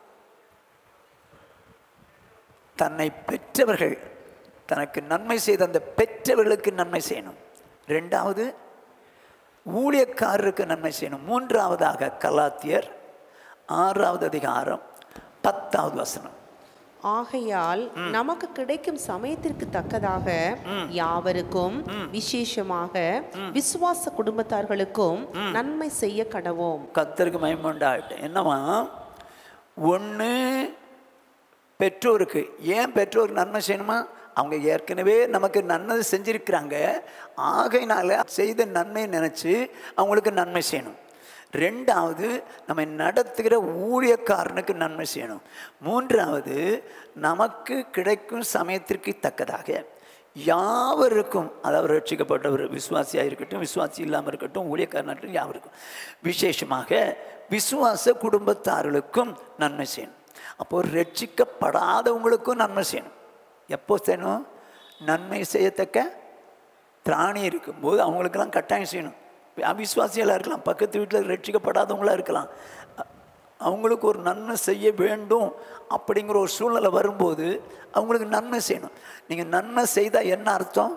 தன்னை பெற்றவர்கள் தனக்கு நன்மை செய்த அந்த பெற்றவர்களுக்கு நன்மை செய்யணும் ரெண்டாவது ஊழியக்காரருக்கு நன்மை செய்யணும் மூன்றாவதாக கலாத்தியர் ஆறாவது அதிகாரம் பத்தாவது வசனம் ஆகையால் நமக்கு கிடைக்கும் சமயத்திற்கு தக்கதாக யாவருக்கும் விசேஷமாக விசுவாச குடும்பத்தார்களுக்கும் நன்மை செய்ய கடவோம் கத்தருக்கு மயமண்டாகட்டும் என்னவா ஒன்று பெற்றோருக்கு ஏன் பெற்றோருக்கு நன்மை செய்யணுமா அவங்க ஏற்கனவே நமக்கு நன்மை செஞ்சிருக்கிறாங்க ஆகையினால செய்த நன்மையை நினச்சி அவங்களுக்கு நன்மை செய்யணும் ரெண்டாவது நம்ம நடத்துகிற ஊழியக்காரனுக்கு நன்மை செய்யணும் மூன்றாவது நமக்கு கிடைக்கும் சமயத்திற்கு தக்கதாக யாவருக்கும் அதாவது ரட்சிக்கப்பட்டவர் விசுவாசியாக இருக்கட்டும் விசுவாசி இல்லாமல் இருக்கட்டும் ஊழியக்காரனாகட்டும் யாவருக்கும் விசேஷமாக விசுவாச குடும்பத்தார்களுக்கும் நன்மை செய்யணும் அப்போ ரட்சிக்கப்படாதவங்களுக்கும் நன்மை செய்யணும் எப்போ செய்யணும் நன்மை செய்யத்தக்க திராணி இருக்கும்போது அவங்களுக்கெல்லாம் கட்டாயம் செய்யணும் அவிசுவாசிகளாக இருக்கலாம் பக்கத்து வீட்டில் ரட்சிக்கப்படாதவங்களாக இருக்கலாம் அ- அவங்களுக்கு ஒரு நன்மை செய்ய வேண்டும் அப்படிங்கிற ஒரு சூழ்நிலை வரும்போது அவங்களுக்கு நன்மை செய்யணும் நீங்கள் நன்மை செய்தால் என்ன அர்த்தம்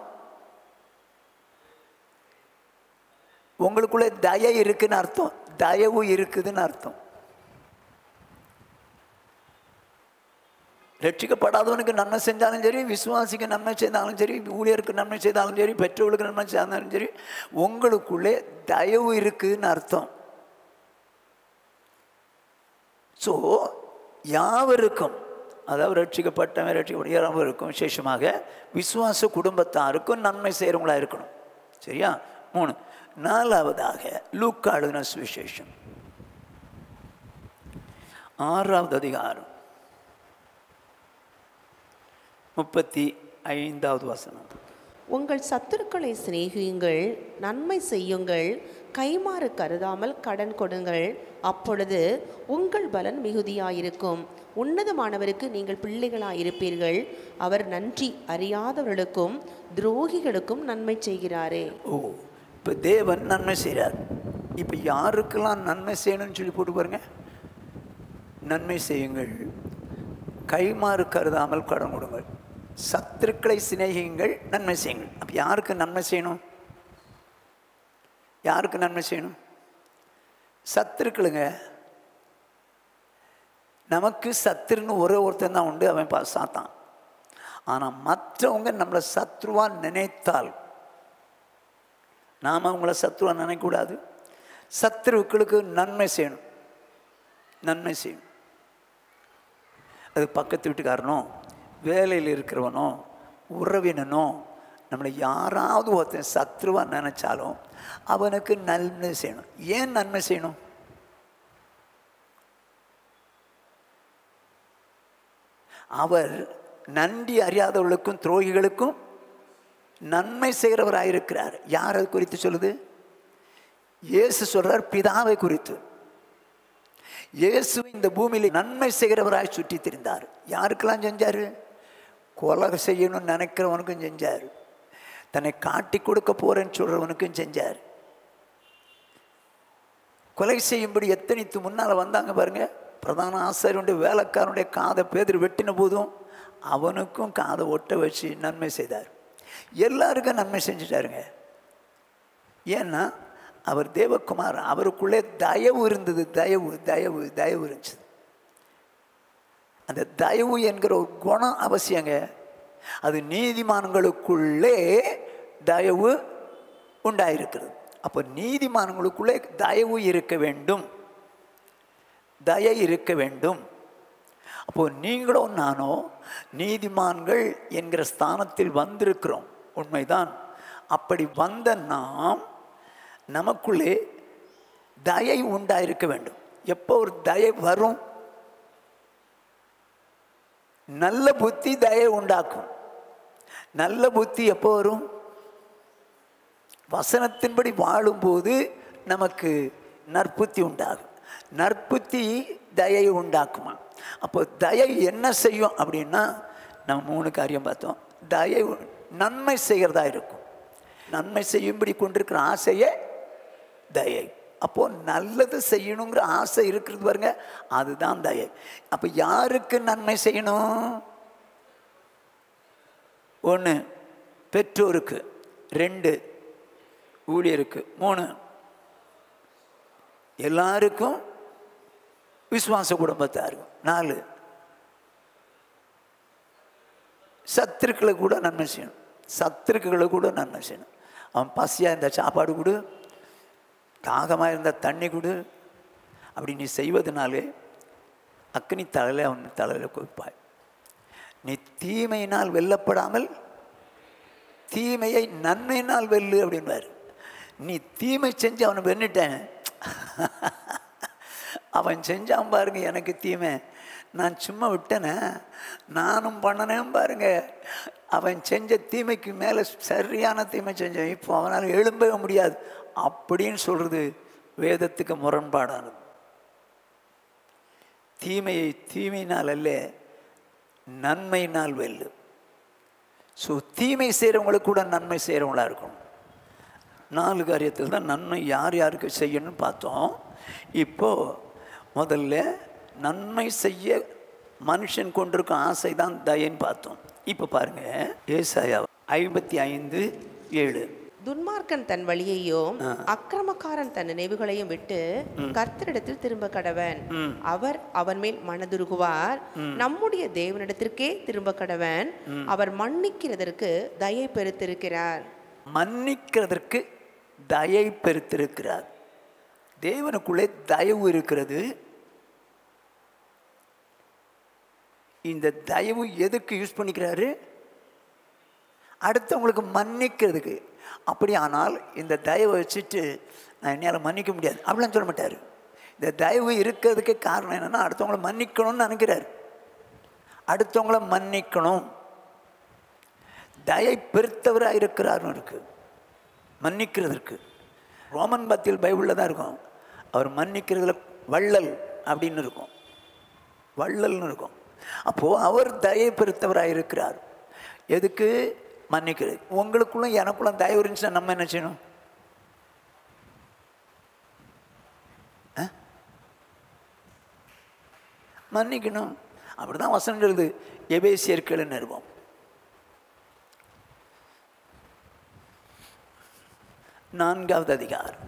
உங்களுக்குள்ளே தயை இருக்குன்னு அர்த்தம் தயவு இருக்குதுன்னு அர்த்தம் ரட்சிக்கப்படாதவனுக்கு நன்மை செஞ்சாலும் சரி விசுவாசிக்கு நன்மை செய்தாலும் சரி ஊழியருக்கு நன்மை செய்தாலும் சரி பெற்றோர்களுக்கு நன்மை செய்தாலும் சரி உங்களுக்குள்ளே தயவு இருக்குதுன்னு அர்த்தம் ஸோ யாவருக்கும் அதாவது ரட்சிக்கப்பட்டவன் ரட்சிக்கப்பட்ட யாவருக்கும் விசேஷமாக விசுவாச குடும்பத்தாருக்கும் நன்மை செய்கிறவங்களா இருக்கணும் சரியா மூணு நாலாவதாக லூக்காளுன சுவிசேஷம் ஆறாவது அதிகாரம் முப்பத்தி ஐந்தாவது வசனம் உங்கள் சத்துருக்களை சிநேகியுங்கள் நன்மை செய்யுங்கள் கைமாறு கருதாமல் கடன் கொடுங்கள் அப்பொழுது உங்கள் பலன் மிகுதியாயிருக்கும் உன்னதமானவருக்கு நீங்கள் பிள்ளைகளாயிருப்பீர்கள் அவர் நன்றி அறியாதவர்களுக்கும் துரோகிகளுக்கும் நன்மை செய்கிறாரே ஓ இப்போ தேவன் நன்மை செய்கிறார் இப்போ யாருக்கெல்லாம் நன்மை செய்யணும்னு சொல்லி போட்டு பாருங்க நன்மை செய்யுங்கள் கைமாறு கருதாமல் கடன் கொடுங்கள் சத்துருக்களை சிநேகியுங்கள் நன்மை செய்யுங்கள் அப்போ யாருக்கு நன்மை செய்யணும் யாருக்கு நன்மை செய்யணும் சத்துருக்களுங்க நமக்கு சத்துருன்னு ஒரே ஒருத்தன் தான் உண்டு அவன் பா சாத்தான் ஆனால் மற்றவங்க நம்மளை சத்ருவா நினைத்தால் நாம் அவங்கள சத்ருவா நினைக்கக்கூடாது சத்துருக்களுக்கு நன்மை செய்யணும் நன்மை செய்யணும் அது பக்கத்து வீட்டுக்காரனோ வேலையில் இருக்கிறவனோ உறவினனோ நம்மளை யாராவது ஒருத்தன் சத்ருவா நினைச்சாலும் அவனுக்கு நன்மை செய்யணும் ஏன் நன்மை செய்யணும் அவர் நன்றி அறியாதவர்களுக்கும் துரோகிகளுக்கும் நன்மை செய்கிறவராயிருக்கிறார் யார் அது குறித்து சொல்லுது இயேசு சொல்றார் பிதாவை குறித்து இயேசு இந்த பூமியில் நன்மை செய்கிறவராய் சுற்றி திரிந்தார் யாருக்கெல்லாம் செஞ்சார் கொலை செய்யணும்னு நினைக்கிறவனுக்கும் செஞ்சார் தன்னை காட்டி கொடுக்க போறேன்னு சொல்றவனுக்கும் செஞ்சார் கொலை செய்யும்படி எத்தனைத்து முன்னால் வந்தாங்க பாருங்க பிரதான ஆசிரியருடைய வேலைக்காரனுடைய காதை பேதர் வெட்டின போதும் அவனுக்கும் காதை ஒட்ட வச்சு நன்மை செய்தார் எல்லாருக்கும் நன்மை செஞ்சுட்டாருங்க ஏன்னா அவர் தேவகுமார் அவருக்குள்ளே தயவு இருந்தது தயவு தயவு தயவு இருந்துச்சு அந்த தயவு என்கிற ஒரு குணம் அவசியங்க அது நீதிமான்களுக்குள்ளே தயவு உண்டாயிருக்கிறது அப்போ நீதிமான்களுக்குள்ளே தயவு இருக்க வேண்டும் தயை இருக்க வேண்டும் அப்போ நீங்களும் நானோ நீதிமான்கள் என்கிற ஸ்தானத்தில் வந்திருக்கிறோம் உண்மைதான் அப்படி வந்த நாம் நமக்குள்ளே தயை உண்டாயிருக்க வேண்டும் எப்போ ஒரு தயை வரும் நல்ல புத்தி தயை உண்டாக்கும் நல்ல புத்தி எப்போ வரும் வசனத்தின்படி வாழும்போது நமக்கு நற்புத்தி உண்டாகும் நற்புத்தி தயை உண்டாக்குமா அப்போ தயை என்ன செய்யும் அப்படின்னா நம்ம மூணு காரியம் பார்த்தோம் தயை நன்மை செய்கிறதா இருக்கும் நன்மை செய்யும்படி கொண்டிருக்கிற ஆசையே தயை அப்போ நல்லது செய்யணுங்கிற ஆசை இருக்கிறது பாருங்க அதுதான் தயை அப்போ யாருக்கு நன்மை செய்யணும் ஒன்று பெற்றோருக்கு ரெண்டு ஊழியருக்கு மூணு எல்லாருக்கும் விசுவாச குடும்பத்தாருக்கும் நாலு சத்துருக்களை கூட நன்மை செய்யணும் சத்துருக்களை கூட நன்மை செய்யணும் அவன் பசியாக இருந்த சாப்பாடு கொடு தாகமாக இருந்த தண்ணி கொடு அப்படி நீ செய்வதனாலே அக்னி தலையில் அவன் தலையில் கொடுப்பாய் நீ தீமையினால் வெல்லப்படாமல் தீமையை நன்மையினால் வெல்லு அப்படின்பார் நீ தீமை செஞ்சு அவனை வென்னுட்டேன் அவன் செஞ்சான் பாருங்க எனக்கு தீமை நான் சும்மா விட்டேனே நானும் பண்ணனேன் பாருங்க அவன் செஞ்ச தீமைக்கு மேலே சரியான தீமை செஞ்சான் இப்போ அவனால் எழும்பவே முடியாது அப்படின்னு சொல்கிறது வேதத்துக்கு முரண்பாடானது தீமையை தீமையினால் அல்ல நன்மையினால் வெல்லு ஸோ தீமை செய்கிறவங்களுக்கு கூட நன்மை செய்கிறவங்களா இருக்கணும் நாலு காரியத்தில் தான் நன்மை யார் யாருக்கு செய்யணும்னு பார்த்தோம் இப்போது முதல்ல நன்மை செய்ய மனுஷன் கொண்டிருக்கும் ஆசை தான் தயன்னு பார்த்தோம் இப்போ பாருங்க ஏசாயா ஐம்பத்தி ஐந்து ஏழு துன்மார்க்கன் தன் வழியையும் அக்கிரமக்காரன் தன் நினைவுகளையும் விட்டு கர்த்தரிடத்தில் திரும்ப கடவன் அவர் அவன் மேல் மனதுருகுவார் நம்முடைய தேவனிடத்திற்கே திரும்ப கடவன் அவர் மன்னிக்கிறதற்கு தயை பெருத்திருக்கிறார் மன்னிக்கிறதற்கு தயை பெருத்திருக்கிறார் தேவனுக்குள்ளே தயவு இருக்கிறது இந்த தயவு எதுக்கு யூஸ் பண்ணிக்கிறாரு அடுத்தவங்களுக்கு மன்னிக்கிறதுக்கு அப்படி ஆனால் இந்த தயவை வச்சுட்டு நான் என்னால் மன்னிக்க முடியாது அப்படிலாம் சொல்ல மாட்டார் இந்த தயவு இருக்கிறதுக்கு காரணம் என்னென்னா அடுத்தவங்கள மன்னிக்கணும்னு நினைக்கிறார் அடுத்தவங்கள மன்னிக்கணும் தயை பெருத்தவராக இருக்கிறார்னு இருக்கு மன்னிக்கிறதற்கு ரோமன் பத்தில் பைபிளில் தான் இருக்கும் அவர் மன்னிக்கிறதுல வள்ளல் அப்படின்னு இருக்கும் வள்ளல்னு இருக்கும் அப்போது அவர் தயை பெருத்தவராக இருக்கிறார் எதுக்கு மன்னிக்கிறது உங்களுக்குள்ள எனக்குள்ள தயவு இருந்துச்சுன்னா நம்ம என்ன செய்யணும் ஆ? மன்னிக்கணும் அப்படிதான் வசனம் எழுது எபேசியர்கள் நிறுவம் நான்காவது அதிகாரம்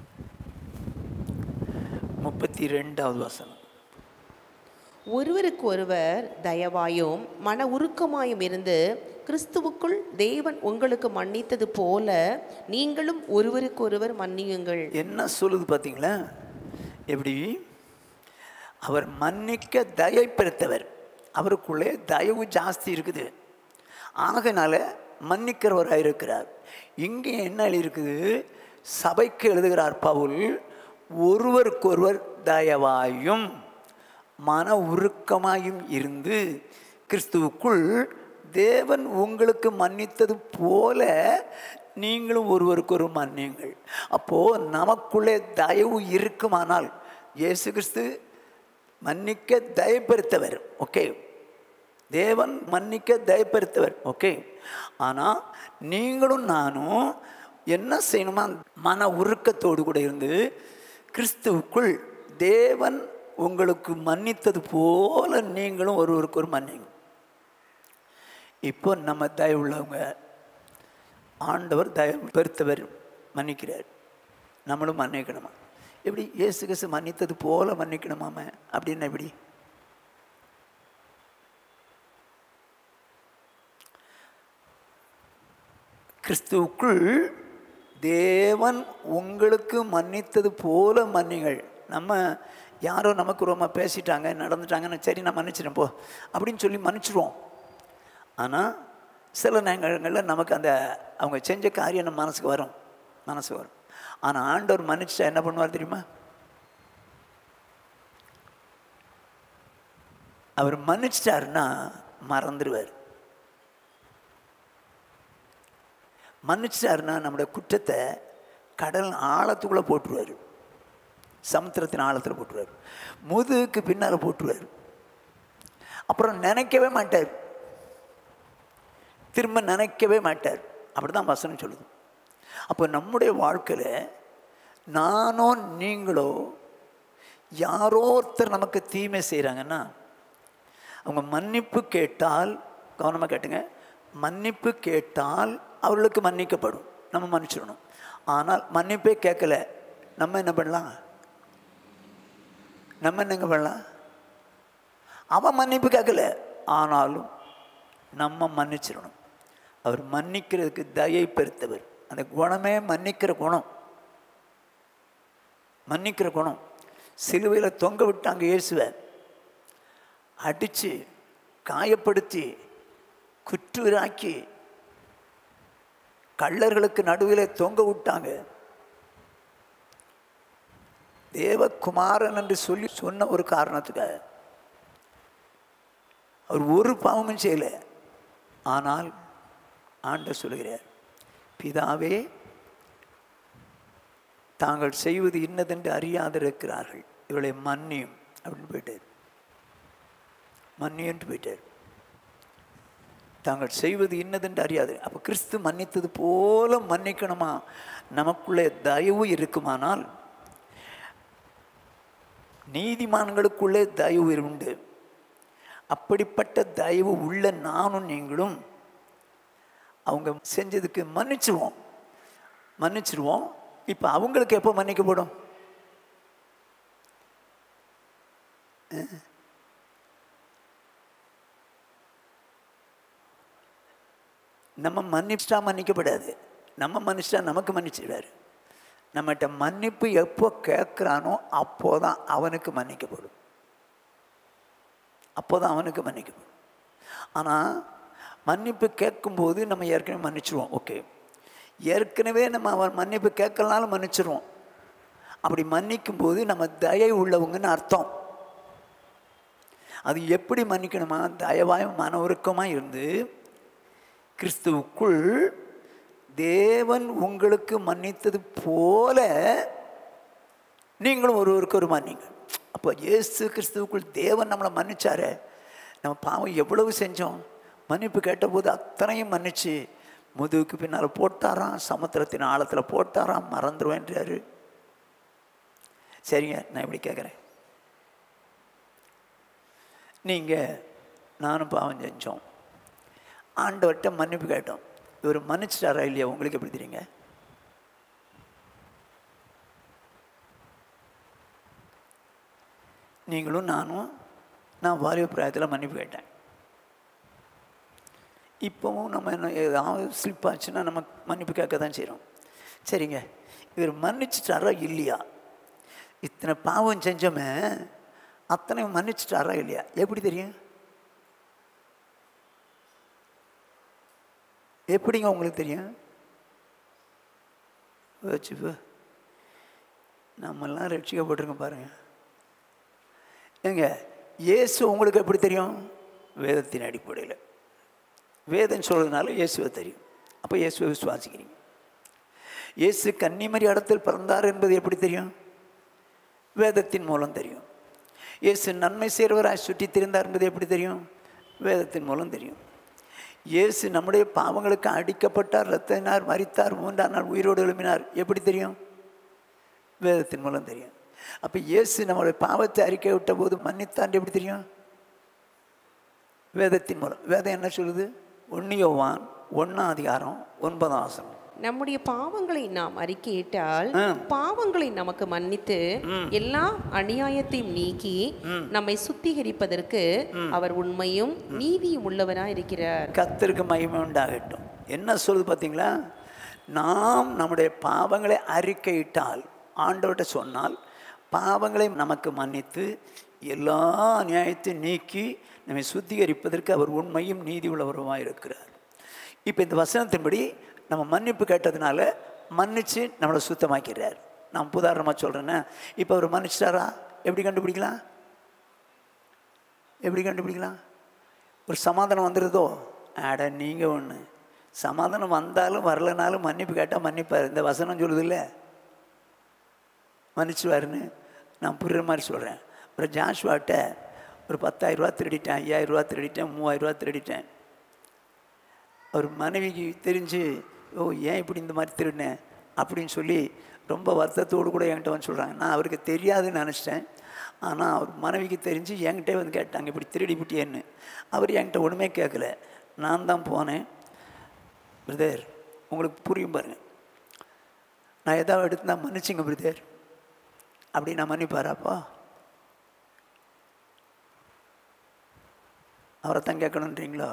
முப்பத்தி ரெண்டாவது வசனம் ஒருவருக்கு ஒருவர் தயவாயும் மன உருக்கமாயும் இருந்து கிறிஸ்துவுக்குள் தேவன் உங்களுக்கு மன்னித்தது போல நீங்களும் ஒருவருக்கொருவர் மன்னியுங்கள் என்ன சொல்லுது பார்த்தீங்களா எப்படி அவர் மன்னிக்க தயை பெருத்தவர் அவருக்குள்ளே தயவு ஜாஸ்தி இருக்குது ஆகையினால மன்னிக்கிறவராக இருக்கிறார் இங்கே என்ன இருக்குது சபைக்கு எழுதுகிறார் பவுல் ஒருவருக்கொருவர் தயவாயும் மன உருக்கமாயும் இருந்து கிறிஸ்துவுக்குள் தேவன் உங்களுக்கு மன்னித்தது போல நீங்களும் ஒருவருக்கொரு மன்னியுங்கள் அப்போது நமக்குள்ளே தயவு இருக்குமானால் இயேசு கிறிஸ்து மன்னிக்க தயப்படுத்தவர் ஓகே தேவன் மன்னிக்க தயப்படுத்தவர் ஓகே ஆனால் நீங்களும் நானும் என்ன செய்யணுமா மன உருக்கத்தோடு கூட இருந்து கிறிஸ்துவுக்குள் தேவன் உங்களுக்கு மன்னித்தது போல நீங்களும் ஒருவருக்கு ஒரு மன்னிங்க இப்போ நம்ம தயவு உள்ளவங்க ஆண்டவர் தயவு பெருத்தவர் மன்னிக்கிறார் நம்மளும் மன்னிக்கணுமா எப்படி இயேசு கிறிஸ்து மன்னித்தது போல மன்னிக்கணுமாம அப்படின்னு எப்படி கிறிஸ்துவுக்குள் தேவன் உங்களுக்கு மன்னித்தது போல மன்னிகள் நம்ம யாரோ நமக்கு ரொம்ப பேசிட்டாங்க நடந்துட்டாங்கன்னு சரி நான் மன்னிச்சிட்டேன் போ அப்படின்னு சொல்லி மன்னிச்சிடுவோம் ஆனால் சில நேரங்களில் நமக்கு அந்த அவங்க செஞ்ச காரியம் நம்ம மனசுக்கு வரும் மனசு வரும் ஆனால் ஆண்டவர் மன்னிச்சா என்ன பண்ணுவார் தெரியுமா அவர் மன்னிச்சிட்டாருன்னா மறந்துடுவார் மன்னிச்சிட்டாருன்னா நம்முடைய குற்றத்தை கடல் ஆழத்துக்குள்ளே போட்டுருவார் சமுத்திரத்தின் ஆழத்தில் போட்டுருவார் முதுகுக்கு பின்னால் போட்டுருவார் அப்புறம் நினைக்கவே மாட்டார் திரும்ப நினைக்கவே மாட்டார் அப்படி தான் வசனம் சொல்லுது அப்போ நம்முடைய வாழ்க்கையில் நானோ நீங்களோ யாரோ ஒருத்தர் நமக்கு தீமை செய்கிறாங்கன்னா அவங்க மன்னிப்பு கேட்டால் கவனமாக கேட்டுங்க மன்னிப்பு கேட்டால் அவர்களுக்கு மன்னிக்கப்படும் நம்ம மன்னிச்சிடணும் ஆனால் மன்னிப்பே கேட்கல நம்ம என்ன பண்ணலாம் நம்ம என்னங்க பண்ணலாம் அவன் மன்னிப்பு கேட்கல ஆனாலும் நம்ம மன்னிச்சிடணும் அவர் மன்னிக்கிறதுக்கு தயை பெருத்தவர் அந்த குணமே மன்னிக்கிற குணம் மன்னிக்கிற குணம் சிலுவையில் தொங்க விட்டாங்க இயேசுவை அடித்து காயப்படுத்தி குற்றுராக்கி கள்ளர்களுக்கு நடுவில் தொங்க விட்டாங்க தேவகுமாரன் என்று சொல்லி சொன்ன ஒரு காரணத்துக்காக அவர் ஒரு பாவமும் செய்யலை ஆனால் ஆண்டவர் சொல்கிறார் பிதாவே தாங்கள் செய்வது இன்னதென்று அறியாதிருக்கிறார்கள் இவளை மன்னியும் அப்படின்னு போயிட்டார் மன்னியன்ட்டு போயிட்டார் தாங்கள் செய்வது இன்னதென்று அறியாது அப்போ கிறிஸ்து மன்னித்தது போல மன்னிக்கணுமா நமக்குள்ளே தயவு இருக்குமானால் நீதிமான்களுக்குள்ளே தயவு உண்டு அப்படிப்பட்ட தயவு உள்ள நானும் நீங்களும் அவங்க செஞ்சதுக்கு மன்னிச்சிருவோம் மன்னிச்சிருவோம் இப்போ அவங்களுக்கு எப்போ மன்னிக்கப்படும் அஹ். நம்ம மன்னிச்சிட்டா மன்னிக்கப்படாது நம்ம மன்னிச்சிட்டா நமக்கு மன்னிச்சிடுவார் நம்மகிட்ட மன்னிப்பு எப்போ கேட்குறானோ அப்போ தான் அவனுக்கு மன்னிக்கப்படும் அப்போ தான் அவனுக்கு மன்னிக்கப்படும் ஆனால் மன்னிப்பு கேட்கும்போது நம்ம ஏற்கனவே மன்னிச்சிருவோம் ஓகே ஏற்கனவே நம்ம அவன் மன்னிப்பு கேட்கலனாலும் மன்னிச்சிருவோம் அப்படி மன்னிக்கும் போது நம்ம தயை உள்ளவங்கன்னு அர்த்தம் அது எப்படி மன்னிக்கணுமா தயவாய் மன உருக்கமாக இருந்து கிறிஸ்துவுக்குள் தேவன் உங்களுக்கு மன்னித்தது போல நீங்களும் ஒருவருக்கு ஒரு மன்னிங்க அப்போ இயேசு கிறிஸ்துவுக்குள் தேவன் நம்மளை மன்னிச்சாரே நம்ம பாவம் எவ்வளவு செஞ்சோம் மன்னிப்பு கேட்டபோது அத்தனையும் மன்னிச்சு முதுகுக்கு பின்னால் போட்டாராம் சமுத்திரத்தின் ஆழத்தில் போட்டாராம் மறந்துடுவேன்றாரு சரிங்க நான் இப்படி கேட்குறேன் நீங்கள் நானும் பாவம் செஞ்சோம் ஆண்டவர்கிட்ட மன்னிப்பு கேட்டோம் இவர் மன்னிச்சிட்டாரா இல்லையா உங்களுக்கு எப்படி தெரியுங்க நீங்களும் நானும் நான் வாலிப பிராயத்தில் மன்னிப்பு கேட்டேன் இப்போவும் நம்ம என்ன ஏதாவது ஸ்லிப் ஆச்சுன்னா நம்ம மன்னிப்பு கேட்க தான் செய்கிறோம் சரிங்க இவர் மன்னிச்சிட்டாரா இல்லையா இத்தனை பாவம் செஞ்சோமே அத்தனை மன்னிச்சிட்டாரா இல்லையா எப்படி தெரியும் எப்படிங்க உங்களுக்கு தெரியும் வச்சுப்போ நம்மெல்லாம் ரட்சிக்கப்பட்டிருக்கோம் பாருங்க ஏங்க இயேசு உங்களுக்கு எப்படி தெரியும் வேதத்தின் அடிப்படையில் வேதம் சொல்றதுனால இயேசுவை தெரியும் அப்போ இயேசுவை விசுவாசிக்கிறீங்க இயேசு கன்னிமரி இடத்தில் பிறந்தார் என்பது எப்படி தெரியும் வேதத்தின் மூலம் தெரியும் இயேசு நன்மை செய்கிறவராய் சுற்றி திரிந்தார் என்பது எப்படி தெரியும் வேதத்தின் மூலம் தெரியும் இயேசு நம்முடைய பாவங்களுக்கு அடிக்கப்பட்டார் ரத்தினார் மரித்தார் மூன்றாம் நாள் உயிரோடு எழுப்பினார் எப்படி தெரியும் வேதத்தின் மூலம் தெரியும் அப்போ இயேசு நம்மளுடைய பாவத்தை அறிக்கை விட்ட போது மன்னித்தான் எப்படி தெரியும் வேதத்தின் மூலம் வேதம் என்ன சொல்லுது ஒன்னியோவான் ஒன்னாம் அதிகாரம் ஒன்பதாம் வசனம் நம்முடைய பாவங்களை நாம் அறிக்கையிட்டால் ஆ. பாவங்களை நமக்கு மன்னித்து எல்லா அநியாயத்தையும் நீக்கி நம்மை சுத்திகரிப்பதற்கு அவர் உண்மையும் நீதியும் உள்ளவராய் இருக்கிறார் கத்தருக்கு மகிமை உண்டாகட்டும் என்ன சொல்லுது பார்த்தீங்களா நாம் நம்முடைய பாவங்களை அறிக்கையிட்டால் ஆண்டவர்கிட்ட சொன்னால் பாவங்களை நமக்கு மன்னித்து எல்லா நியாயத்தையும் நீக்கி நம்மை சுத்திகரிப்பதற்கு அவர் உண்மையும் நீதி உள்ளவருமாக இருக்கிறார் இப்போ இந்த வசனத்தின்படி நம்ம மன்னிப்பு கேட்டதுனால மன்னிச்சு நம்மளை சுத்தமாக்கிறார் நான் உதாரணமாக சொல்கிறேன்னா இப்போ அவர் மன்னிச்சிட்டாரா எப்படி கண்டுபிடிக்கலாம் எப்படி கண்டுபிடிக்கலாம் ஒரு சமாதானம் வந்துடுதோ அட நீங்கள் ஒன்று சமாதானம் வந்தாலும் வரலனாலும் மன்னிப்பு கேட்டால் மன்னிப்பார் இந்த வசனம் சொல்லுது இல்லை மன்னிச்சுவாருன்னு நான் புரியுற மாதிரி சொல்கிறேன் ஒரு ஜாஷ்வாட்ட ஒரு பத்தாயிரரூவா திருடிட்டேன் ஐயாயிரரூவா திருடிட்டேன் மூவாயிரரூவா திருடிட்டேன் அவர் மனைவிக்கு தெரிஞ்சு ஓ ஏன் இப்படி இந்த மாதிரி திருடினேன் அப்படின்னு சொல்லி ரொம்ப வருத்தத்தோடு கூட என்கிட்ட வந்து சொல்கிறாங்க நான் அவருக்கு தெரியாதுன்னு நினச்சிட்டேன் ஆனால் அவர் மனைவிக்கு தெரிஞ்சு என்கிட்டே வந்து கேட்டாங்க இப்படி திருடி விட்டியேன்னு அவர் என்கிட்ட ஒன்றுமே கேட்கல நான் தான் போனேன் பிரதர் உங்களுக்கு புரியும் பாருங்க நான் எதாவது எடுத்து நான் மன்னிச்சிங்க பிரதர் அப்படி நான் மன்னிப்பாராப்பா அவரை தான் கேட்கணுன்றீங்களோ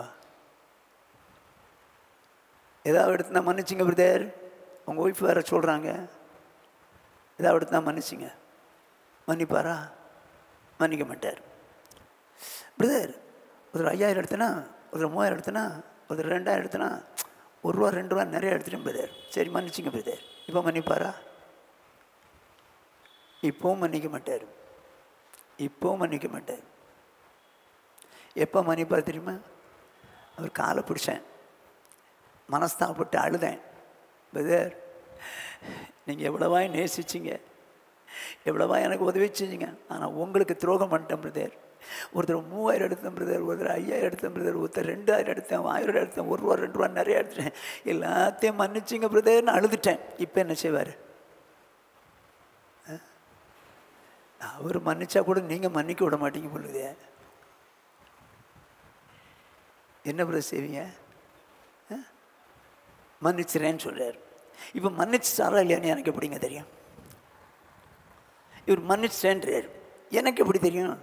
ஏதாவது எடுத்து நான் மன்னிச்சிங்க பிரதர் உங்கள் ஒய்ஃப் வேறு சொல்கிறாங்க ஏதாவது எடுத்து நான் மன்னிச்சிங்க மன்னிப்பாரா மன்னிக்க மாட்டார் பிரதர் ஒரு ஐயாயிரம் எடுத்தனா ஒரு மூவாயிரம் எடுத்தனா ஒரு ரெண்டாயிரம் எடுத்தனா ஒரு ரூபா ரெண்டு ரூபா நிறைய எடுத்துட்டேன் பிரதர் சரி மன்னிச்சிங்க பிரதர் இப்போ மன்னிப்பாரா இப்போவும் மன்னிக்க மாட்டார் இப்போவும் மன்னிக்க மாட்டார் எப்போ மன்னிப்பார் தெரியுமா அவர் காலை பிடிச்சேன் மனஸ்தாபப்பட்டு அழுதேன் பிரதர் நீங்கள் எவ்வளவாய் நேசிச்சிங்க எவ்வளவா எனக்கு உதவி செஞ்சீங்க ஆனால் உங்களுக்கு துரோகம் பண்ணிட்டேன் பிரதர் ஒருத்தர் மூவாயிரம் எடுத்தேன் பிரதர் ஒருத்தர் ஐயாயிரம் எடுத்தேன் பிரதர் ஒருத்தர் ரெண்டாயிரம் எடுத்தேன் ஆயிரம் எடுத்தேன் ஒரு ரூபா ரெண்டு ரூபா நிறைய எடுத்துட்டேன் எல்லாத்தையும் மன்னிச்சிங்க பிரதர்னு அழுதுட்டேன் இப்போ என்ன செய்வார் அவர் மன்னிச்சா கூட நீங்கள் மன்னிக்க விட மாட்டீங்க பொழுதே என்ன பிரதர் செய்வீங்க ஆ? மன்னிச்சிறேன்னு சொல்றாரு இப்போ மன்னிச்சிட்டாரா இல்லையான்னு எனக்கு எப்படிங்க தெரியும் இவர் மன்னிச்சிட்டேன்றார் எனக்கு எப்படி தெரியும்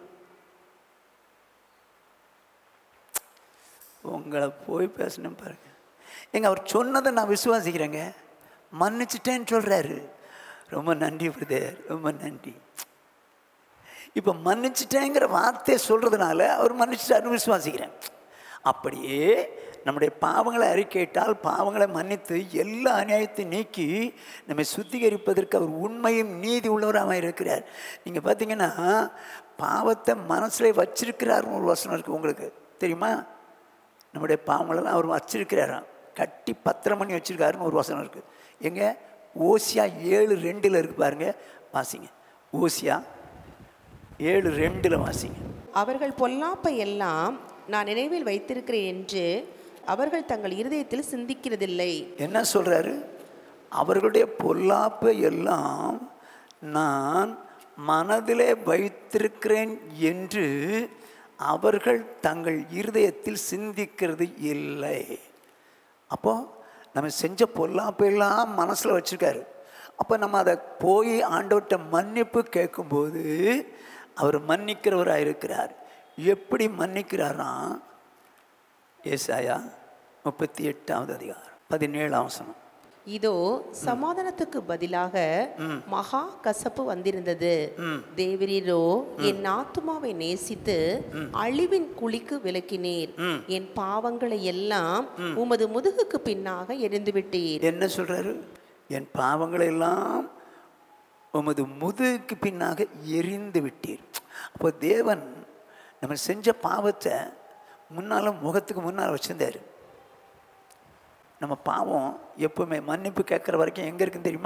உங்களை போய் பேசணும் பாருங்க எங்க அவர் சொன்னதை நான் விசுவாசிக்கிறேங்க மன்னிச்சிட்டேன்னு சொல்றாரு ரொம்ப நன்றி பிரதர் ரொம்ப நன்றி இப்போ மன்னிச்சிட்டேங்கிற வார்த்தையை சொல்றதுனால அவர் மன்னிச்சிட்டாருன்னு விசுவாசிக்கிறேன் அப்படியே நம்முடைய பாவங்களை அறிக்கையிட்டால் பாவங்களை மன்னித்து எல்லா அநியாயத்தையும் நீக்கி நம்மை சுத்திகரிப்பதற்கு அவர் உண்மையும் நீதி உள்ளவராக இருக்கிறார் நீங்கள் பார்த்தீங்கன்னா பாவத்தை மனசில் வச்சிருக்கிறாருன்னு ஒரு வசனம் இருக்குது உங்களுக்கு தெரியுமா நம்முடைய பாவங்களெல்லாம் அவர் வச்சிருக்கிறாராம் கட்டி பத்திரம் பண்ணி வச்சிருக்காருன்னு ஒரு வசனம் இருக்குது எங்க ஓசியா ஏழு ரெண்டில் இருக்கு பாருங்க வாசிங்க ஓசியா ஏழு ரெண்டில் வாசிங்க அவர்கள் பொல்லாப்பை எல்லாம் நான் நினைவில் வைத்திருக்கிறேன் என்று அவர்கள் தங்கள் இருதயத்தில் சிந்திக்கிறதில்லை என்ன சொல்றாரு அவர்களுடைய பொல்லாப்பை எல்லாம் நான் மனதிலே வைத்திருக்கிறேன் என்று அவர்கள் தங்கள் இருதயத்தில் சிந்திக்கிறது இல்லை அப்போ நம்ம செஞ்ச பொல்லாப்பெல்லாம் மனசில் வச்சிருக்காரு அப்போ நம்ம அதை போய் ஆண்டவர்கிட்ட மன்னிப்பு கேட்கும்போது அவர் மன்னிக்கிறவராக இருக்கிறார் எப்படி மன்னிக்கிறாராம் ஏசாயா முப்பத்தி எட்டாவது அதிகாரம் பதினேழாம் வசனம் இதோ சமாதானத்துக்கு பதிலாக மகா கசப்பு வந்திருந்தது தேவரீரோ என் ஆத்துமாவை நேசித்து அழிவின் குழிக்கு விலக்கினீர் என் பாவங்களை எல்லாம் உமது முதுகுக்கு பின்னாக எரிந்து விட்டீர் என்ன சொல்றாரு என் பாவங்களை எல்லாம் உமது முதுகுக்கு பின்னாக எரிந்து விட்டீர் அப்போ தேவன் நம்ம செஞ்ச பாவத்தை முன்னால் முகத்துக்கு முன்னால் வச்சிருந்தாரு நம்ம பாவம் எப்பவுமே மன்னிப்பு கேட்குற வரைக்கும் எங்கே இருக்குன்னு தெரியுமா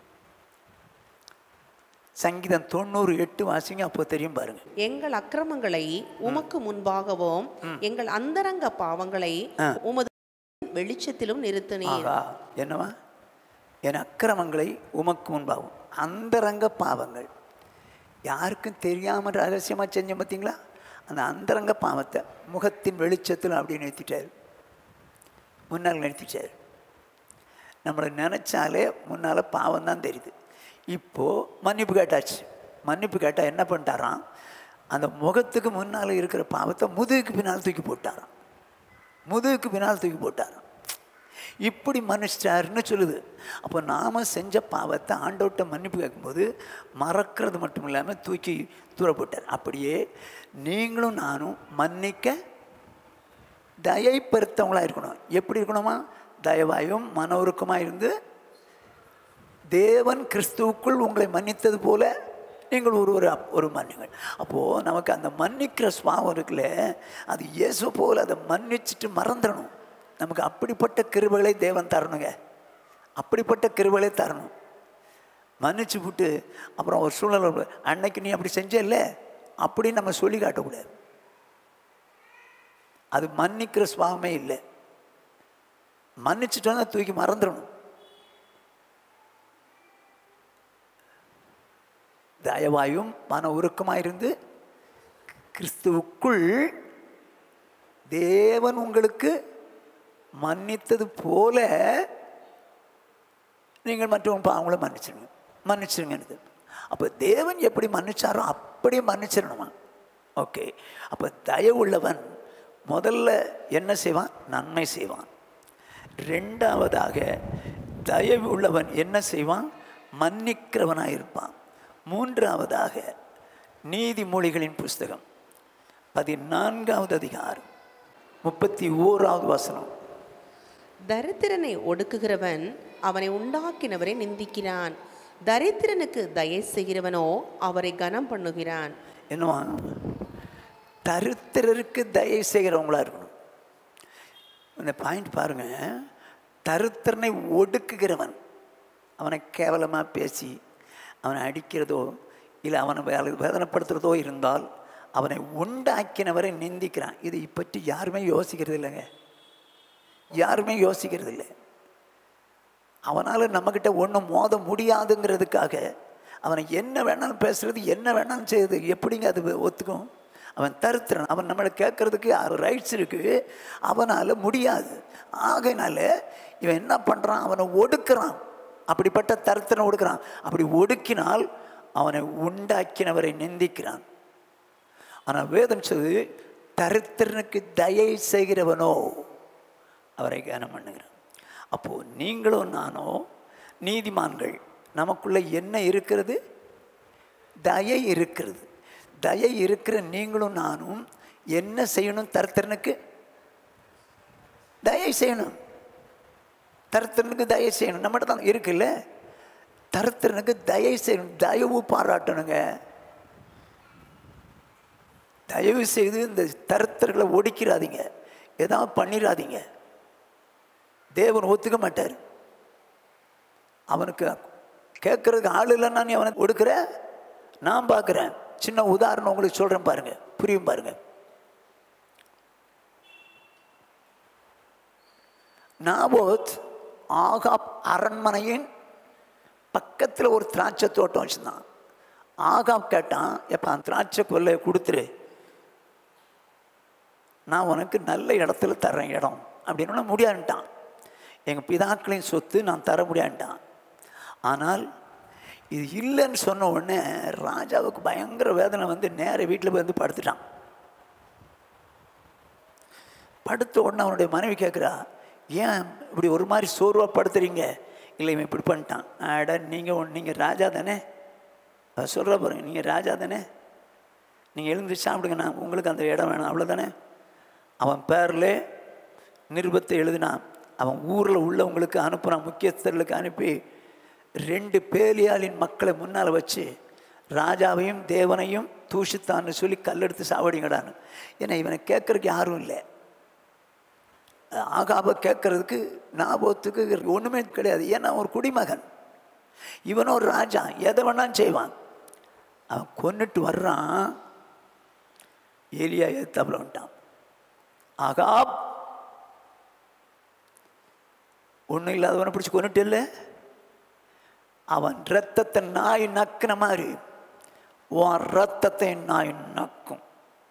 சங்கீதம் தொண்ணூறு எட்டு வாசிங்க அப்போ தெரியும் பாருங்க எங்கள் அக்கிரமங்களை உமக்கு முன்பாகவும் எங்கள் அந்தரங்க பாவங்களை உமது வெளிச்சத்திலும் நிறுத்தினீர் ஆகா என்னவா என் அக்கிரமங்களை உமக்கு முன்பாகும் அந்தரங்க பாவங்கள் யாருக்கும் தெரியாமல் ரகசியமாக செஞ்சோம் பார்த்தீங்களா அந்த அந்தரங்க பாவத்தை முகத்தின் வெளிச்சத்தில் அப்படியே நிறுத்திட்டார் முன்னால் நிறுத்திட்டார் நம்மளை நினச்சாலே முன்னால் பாவம் தான் தெரியுது இப்போது மன்னிப்பு கேட்டாச்சு மன்னிப்பு கேட்டால் என்ன பண்ணிட்டாராம் அந்த முகத்துக்கு முன்னால் இருக்கிற பாவத்தை முதுகுக்கு பின்னால் தூக்கி போட்டாராம் முதுகுக்கு பின்னால் தூக்கி போட்டாராம் இப்படி மன்னிச்சிட்டாருன்னு சொல்லுது அப்போ நாம் செஞ்ச பாவத்தை ஆண்டவர்கிட்ட மன்னிப்பு கேட்கும்போது மறக்கிறது மட்டும் இல்லாமல் தூக்கி தூர போட்டார் அப்படியே நீங்களும் நானும் மன்னிக்க தயைப்படுத்தவங்களா இருக்கணும் எப்படி இருக்கணுமா தயவாயும் மன உருக்கமாக இருந்து தேவன் கிறிஸ்துவுக்குள் உங்களை மன்னித்தது போல நீங்கள் ஒரு ஒரு அப்- ஒரு மன்னிங்கள் அப்போது நமக்கு அந்த மன்னிக்கிற சுவாபம் இருக்குல்ல அது இயேசு போல் அதை மன்னிச்சிட்டு மறந்துடணும் நமக்கு அப்படிப்பட்ட கிருபைகளை தேவன் தரணுங்க அப்படிப்பட்ட கிருபைகளை தரணும் மன்னிச்சு விட்டு அப்புறம் ஒரு சூழ்நிலை வரும். அன்னைக்கு நீ அப்படி செஞ்சல்ல அப்படின்னு நம்ம சொல்லி காட்டக்கூடாது அது மன்னிக்கிற சுவாபமே இல்லை மன்னிச்சிட்டோன்னா தூக்கி மறந்துடணும் தயவாயும் மன உருக்கமாக இருந்து கிறிஸ்துவுக்குள் தேவன் உங்களுக்கு மன்னித்தது போல நீங்கள் மற்றவங்க பாவங்களை மன்னிச்சிருங்க மன்னிச்சிருங்கன்னு அப்போ தேவன் எப்படி மன்னிச்சாரோ அப்படியே மன்னிச்சிடணுமா ஓகே அப்போ தயவுள்ளவன் முதல்ல என்ன செய்வான் நன்மை செய்வான் ரெண்டாவதாக தயவு உள்ளவன் என்ன செய்வான் மன்னிக்கிறவனாக இருப்பான் மூன்றாவதாக நீதிமொழிகளின் புஸ்தகம் பதினான்காவது அதிகாரம் முப்பத்தி ஓராவது வசனம் தரித்திரனை ஒடுக்குகிறவன் அவனை உண்டாக்கினவரை நிந்திக்கிறான் தரித்திரனுக்கு தயை செய்கிறவனோ அவரை கனம் பண்ணுகிறான் என்னவா தருத்திரருக்கு தயை செய்கிறவங்களா இருக்கணும் இந்த பாயிண்ட் பாருங்க தருத்திரனை ஒடுக்குகிறவன் அவனை கேவலமாக பேசி அவனை அடிக்கிறதோ இல்லை அவனை வேலை வேதனைப்படுத்துறதோ இருந்தால் அவனை உண்டாக்கினவரை நிந்திக்கிறான் இதை பற்றி யாருமே யோசிக்கிறது இல்லைங்க யாருமே யோசிக்கிறது இல்லை அவனால் நம்மக்கிட்ட ஒன்றும் மோத முடியாதுங்கிறதுக்காக அவனை என்ன வேணாலும் பேசுறது என்ன வேணாலும் செய்யுது எப்படிங்க அது ஒத்துக்கும் அவன் தருத்திரன் அவன் நம்மளை கேட்கறதுக்கு ரைட்ஸ் இருக்குது அவனால் முடியாது ஆகையினால இவன் என்ன பண்ணுறான் அவனை ஒடுக்குறான் அப்படிப்பட்ட தருத்திரனை ஒடுக்குறான் அப்படி ஒடுக்கினால் அவனை உண்டாக்கினவரை நிந்திக்கிறான் ஆனால் வேதம் சொல்லுது தரித்திரனுக்கு தயை செய்கிறவனோ அவரை கனம் பண்ணுகிறான் அப்போது நீங்களும் நானோ நீதிமான்கள் நமக்குள்ள என்ன இருக்கிறது தயை இருக்கிறது தயை இருக்கிற நீங்களும் நானும் என்ன செய்யணும் தருத்திரனுக்கு தயை செய்யணும் தருத்திரனுக்கு தயை செய்யணும் நம்மகிட்ட தான் இருக்குல்ல தருத்திரனுக்கு தயை செய்யணும் தயவு பாராட்டணுங்க தயவு செய்து இந்த தருத்தர்களை ஒடுக்கிறாதீங்க ஏதாவது பண்ணிடாதீங்க தேவன் ஒத்துக்க மாட்டார் அவனுக்கு கேட்கறதுக்கு ஆள் இல்லைன்னா நீ அவனை ஒடுக்கிற நான் பார்க்குறேன் சின்ன உதாரணம் உங்களுக்கு சொல்கிறேன் பாருங்க புரியும் பாருங்க நாபோத் ஆகாப் அரண்மனையின் பக்கத்தில் ஒரு திராட்சை தோட்டம் வச்சுருந்தான் ஆகாப் கேட்டான் எப்போ அந்த திராட்சை கொல்லையை கொடுத்துரு நான் உனக்கு நல்ல இடத்துல தர்றேன் இடம் அப்படின்னு முடியாதுட்டான் எங்கள் பிதாக்களின் சொத்து நான் தர முடியாதுட்டான் ஆனால் இது இல்லைன்னு சொன்ன உடனே ராஜாவுக்கு பயங்கர வேதனை வந்து நேர வீட்டில் போய் வந்து படுத்துட்டான் படுத்த உடனே அவனுடைய மனைவி கேட்குறா ஏன் இப்படி ஒரு மாதிரி சோர்வாக படுத்துறீங்க இல்லை இவன் இப்படி பண்ணிட்டான் ஆட நீங்கள் ஒன்று நீங்கள் ராஜா தானே சொல்கிற பாருங்க நீங்கள் ராஜா தானே நீங்கள் எழுந்து சாப்பிடுங்க நான் உங்களுக்கு அந்த இடம் வேணும் அவ்வளோதானே அவன் பேரில் நிருபத்தை எழுதினான் அவன் ஊரில் உள்ளவங்களுக்கு அனுப்புகிறான் முக்கியஸ்தர்களுக்கு அனுப்பி ரெண்டு பேலியாளின் மக்களை முன்னால் வச்சு ராஜாவையும் தேவனையும் தூஷித்தான்னு சொல்லி கல்லெடுத்து சாவடிங்கடான்னு ஏன்னா இவனை கேட்கறதுக்கு யாரும் இல்லை ஆகாப கேட்கறதுக்கு நாபோத்துக்கு ஒன்றுமே கிடையாது ஏன்னா ஒரு குடிமகன் இவனும் ஒரு ராஜா எதை வேணாலும் செய்வான் அவன் கொன்னுட்டு வர்றான் ஏலியா ஏத்தாப்புல வந்துட்டான் ஆகாப் ஒன்றும் இல்லாதவனை பிடிச்சி கொண்டுட்டு இல்லை அவன் ரத்தத்தை நாய் நக்கின மாதிரி உன் ரத்தத்தை நாய் நக்கும்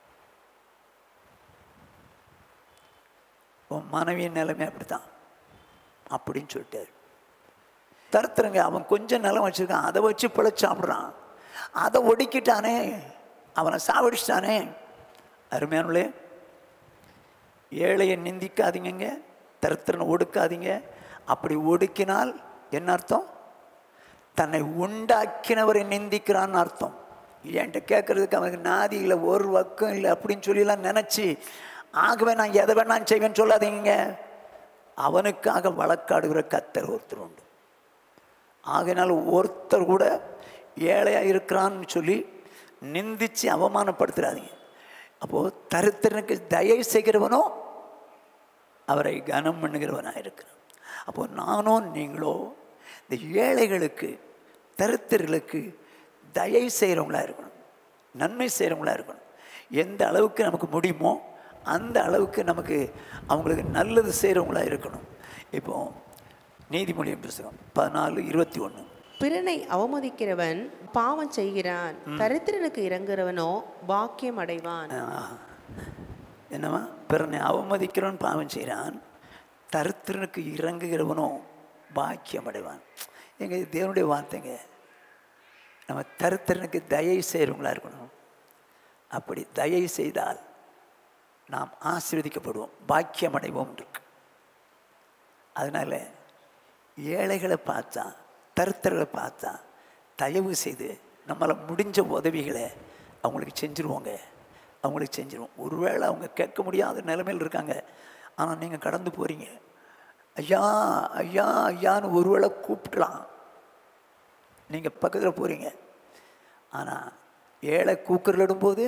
உன் மனைவியின் நிலைமை அப்படித்தான் அப்படின்னு சொல்லிட்டாரு தருத்துறங்க அவன் கொஞ்சம் நிலம் வச்சுருக்கான் அதை வச்சு பிழைச்சி சாப்பிட்றான் அதை ஒடுக்கிட்டானே அவனை சாவடிச்சிட்டானே அருமையானுள்ளே ஏழையை நிந்திக்காதீங்க தருத்திரனை ஒடுக்காதீங்க அப்படி ஒடுக்கினால் என்ன அர்த்தம் தன்னை உண்டாக்கினவரை நிந்திக்கிறான்னு அர்த்தம் என்கிட்ட கேட்கறதுக்கு அவனுக்கு நாதி இல்லை ஒரு வக்கம் இல்லை அப்படின்னு சொல்லிலாம் நினச்சி ஆகவே நான் எதை வேணாலும் செய்வேன்னு சொல்லாதீங்க அவனுக்காக வழக்காடுகிற கத்தர் ஒருத்தர் உண்டு ஆகையினால் ஒருத்தர் கூட ஏழையாக இருக்கிறான்னு சொல்லி நிந்திச்சு அவமானப்படுத்துறாதீங்க அப்போது தருத்திரனுக்கு தயை செய்கிறவனோ அவரை கனம் பண்ணுகிறவனாக இருக்கிறான் அப்போது நானும் நீங்களோ இந்த ஏழைகளுக்கு தருத்தர்களுக்கு தயை செய்கிறவங்களா இருக்கணும் நன்மை செய்கிறவங்களா இருக்கணும் எந்த அளவுக்கு நமக்கு முடியுமோ அந்த அளவுக்கு நமக்கு அவங்களுக்கு நல்லது செய்கிறவங்களா இருக்கணும் இப்போ நீதிமொழியின் புஸ்தகம் பதினாலு இருபத்தி ஒன்று பிறனை அவமதிக்கிறவன் பாவம் செய்கிறான் தரித்திரனுக்கு இறங்குறவனோ பாக்கியம் அடைவான் என்னவா பிறனை அவமதிக்கிறவன் பாவம் செய்கிறான் தருத்திரனுக்கு இறங்குகிறவனோ பாக்கியம் அடைவான் எங்க இது தேவனுடைய வார்த்தைங்க நம்ம தருத்திரனுக்கு தயை செய்கிறவங்களா இருக்கணும் அப்படி தயை செய்தால் நாம் ஆசீர்வதிக்கப்படுவோம் பாக்கியம் அடைவோம் இருக்கு அதனால ஏழைகளை பார்த்தா தருத்தர்களை பார்த்தா தயவு செய்து நம்மளால் முடிஞ்ச உதவிகளை அவங்களுக்கு செஞ்சுருவோங்க அவங்களுக்கு செஞ்சிடும் ஒருவேளை அவங்க கேட்க முடியாத நிலைமையில் இருக்காங்க ஆனால் நீங்கள் கடந்து போகிறீங்க ஐயா ஐயா ஐயான்னு ஒருவேளை கூப்பிடலாம் நீங்கள் பக்கத்தில் போகிறீங்க ஆனால் ஏழை கூக்குரலிடும்போது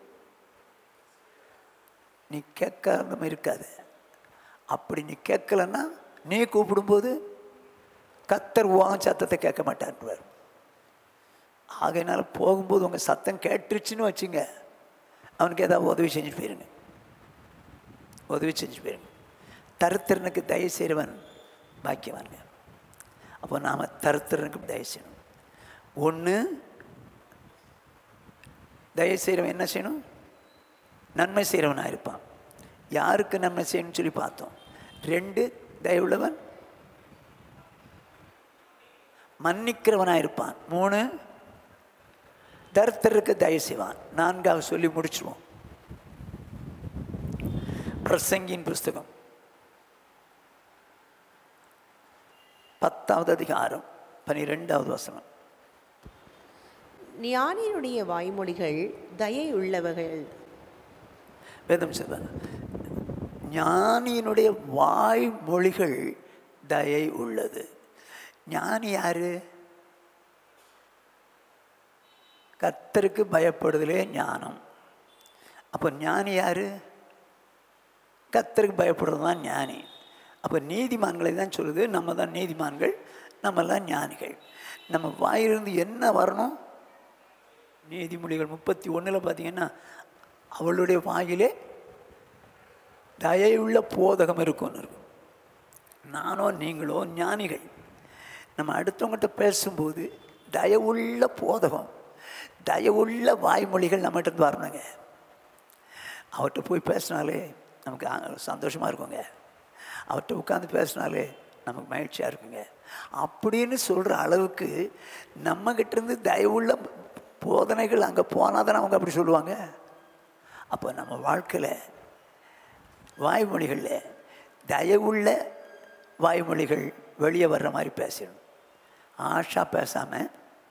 நீ கேட்காம இருக்காது அப்படி நீ கேட்கலன்னா நீ கூப்பிடும்போது கத்தர் உன் சத்தத்தை கேட்க மாட்டான்வார் ஆகையினால போகும்போது உங்கள் சத்தம் கேட்டுருச்சுன்னு வச்சுங்க அவனுக்கு ஏதாவது உதவி செஞ்சுட்டு போயிருங்க உதவி செஞ்சு போயிருங்க தருத்திரனுக்கு தயவு செய்கிறவன் பாக்கியவானுங்க அப்போ நாம் தருத்திரனுக்கு தயவு செய்யணும் ஒன்று தயவு செய்கிறவன் என்ன செய்யணும் நன்மை செய்கிறவனாக இருப்பான் யாருக்கு நன்மை செய்யணும்னு சொல்லி பார்த்தோம் ரெண்டு தயவுள்ளவன் மன்னிக்கிறவனாக இருப்பான் மூணு தருத்தருக்கு தயவு செய்வான் நான்காவது சொல்லி முடிச்சிருவோம் பிரசங்கின் புஸ்தகம் பத்தாவது அதிகாரம் பனிரெண்டாவது வசனம் ஞானியினுடைய வாய்மொழிகள் தயையுள்ளவர்கள் வேதம் சொல்வாங்க ஞானியினுடைய வாய்மொழிகள் தயை உள்ளது ஞானி யாரு கர்த்தருக்கு பயப்படுதலே ஞானம் அப்போ ஞானி யாரு கர்த்தருக்கு பயப்படுறது தான் ஞானி அப்போ நீதிமான்களை தான் சொல்லுது நம்ம தான் நீதிமான்கள் நம்மெல்லாம் ஞானிகள் நம்ம வாயிலிருந்து என்ன வரணும் நீதிமொழிகள் முப்பத்தி ஒன்றில் பார்த்தீங்கன்னா அவளுடைய வாயிலே தயவுள்ள போதகம் இருக்கும்னு இருக்கும் நானோ நீங்களோ ஞானிகள் நம்ம அடுத்தவங்ககிட்ட பேசும்போது தயவுள்ள போதகம் தயவுள்ள வாய்மொழிகள் நம்மகிட்ட இருந்து வரணுங்க அவர்கிட்ட போய் பேசினாலே நமக்கு சந்தோஷமாக இருக்குங்க அவர்கிட்ட உட்காந்து பேசினாலே நமக்கு மகிழ்ச்சியாக இருக்குங்க அப்படின்னு சொல்கிற அளவுக்கு நம்மகிட்ட இருந்து தயவுள்ள போதனைகள் அங்கே போனால் தானே அவங்க அப்படி சொல்லுவாங்க அப்போ நம்ம வாழ்க்கையில் வாய்மொழிகளில் தயவுள்ள வாய்மொழிகள் வெளியே வர்ற மாதிரி பேசணும் ஆஷா பேசாமல்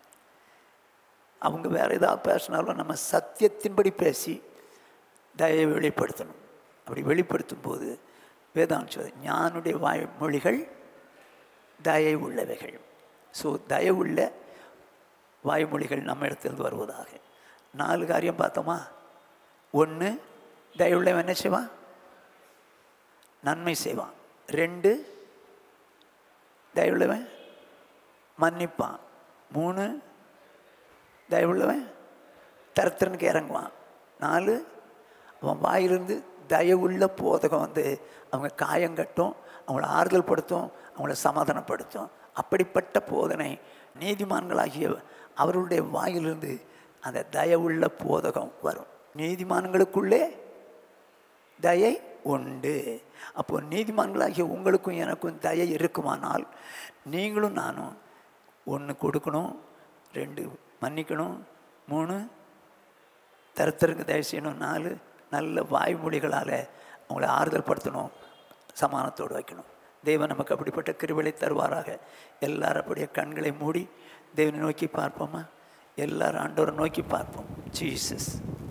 அவங்க வேறு ஏதாவது பேசினாலும் நம்ம சத்தியத்தின்படி பேசி தயவை வெளிப்படுத்தணும் அப்படி வெளிப்படுத்தும் போது வேதாந்தம் சொல்லுது ஞானுடைய வாய்மொழிகள் தயை உள்ளவைகள் ஸோ தயவுள்ள வாய்மொழிகள் நம்ம இடத்திலிருந்து வருவதாக நாலு காரியம் பார்த்தோமா ஒன்று தயவுள்ளவன் என்ன செய்வான் நன்மை செய்வான் ரெண்டு தயவுள்ளவன் மன்னிப்பான் மூணு தயவுள்ளவன் தரத்திறனுக்கு இறங்குவான் நாலு அவன் வாயிலிருந்து தயவுள்ள போதகம் வந்து அவங்க காயங்கட்டும் அவங்கள ஆறுதல் படுத்தும் அவங்கள சமாதானப்படுத்தும் அப்படிப்பட்ட போதனை நீதிமான்களாகிய அவர்களுடைய வாயிலிருந்து அந்த தயவுள்ள போதகம் வரும் நீதிமான்களுக்குள்ளே தயை உண்டு அப்போ நீதிமான்களாகிய உங்களுக்கும் எனக்கும் தயை இருக்குமானால் நீங்களும் நானும் ஒன்று கொடுக்கணும் ரெண்டு மன்னிக்கணும் மூணு தருத்தருக்கு தயவு செய்யணும் நாலு நல்ல வாய்மொழிகளால் அவங்கள ஆறுதல் படுத்தணும் சமானத்தோடு வைக்கணும் தெய்வம் நமக்கு அப்படிப்பட்ட கிருவிலை தருவாராக எல்லாரும் அப்படியே கண்களை மூடி தேவனை நோக்கி பார்ப்போமா எல்லாரும் ஆண்டவரை நோக்கி பார்ப்போம் ஜீசஸ்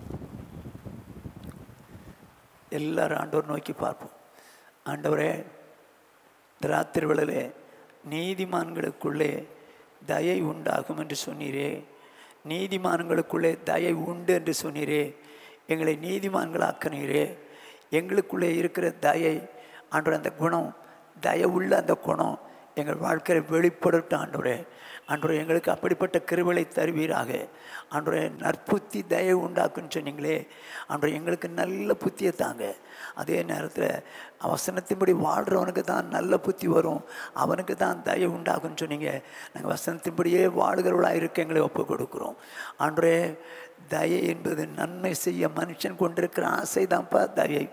எல்லாரும் ஆண்டவர் நோக்கி பார்ப்போம் ஆண்டவரே இந்த ராத்திரி வேளையிலே நீதிமான்களுக்குள்ளே தயை உண்டாகும் என்று சொன்னீரே நீதிமான்களுக்குள்ளே தயை உண்டு என்று சொன்னீரே எங்களை நீதிமான்களாக்கினீரே எங்களுக்குள்ளே இருக்கிற தயை ஆண்டவர் அந்த குணம் தயவுள்ள அந்த குணம் எங்கள் வாழ்க்கையில் வெளிப்படட்டும் ஆண்டவரே ஆண்டவரே எங்களுக்கு அப்படிப்பட்ட கிருவிலை தருவீராக ஆண்டவரே நற்புத்தி தயவு உண்டாக்குன்னு சொன்னீங்களே ஆண்டவரே எங்களுக்கு நல்ல புத்தியை தாங்க அதே நேரத்தில் வசனத்தின்படி வாழ்கிறவனுக்கு தான் நல்ல புத்தி வரும் அவனுக்கு தான் தயவு உண்டாகுன்னு சொன்னீங்க நாங்கள் வசனத்தின்படியே வாழ்கிறவளாக இருக்க எங்களை ஒப்பு கொடுக்குறோம் ஆண்டவரே தயை என்பது நன்மை செய்ய மனுஷன் கொண்டிருக்கிற ஆசை தான்ப்பா தயை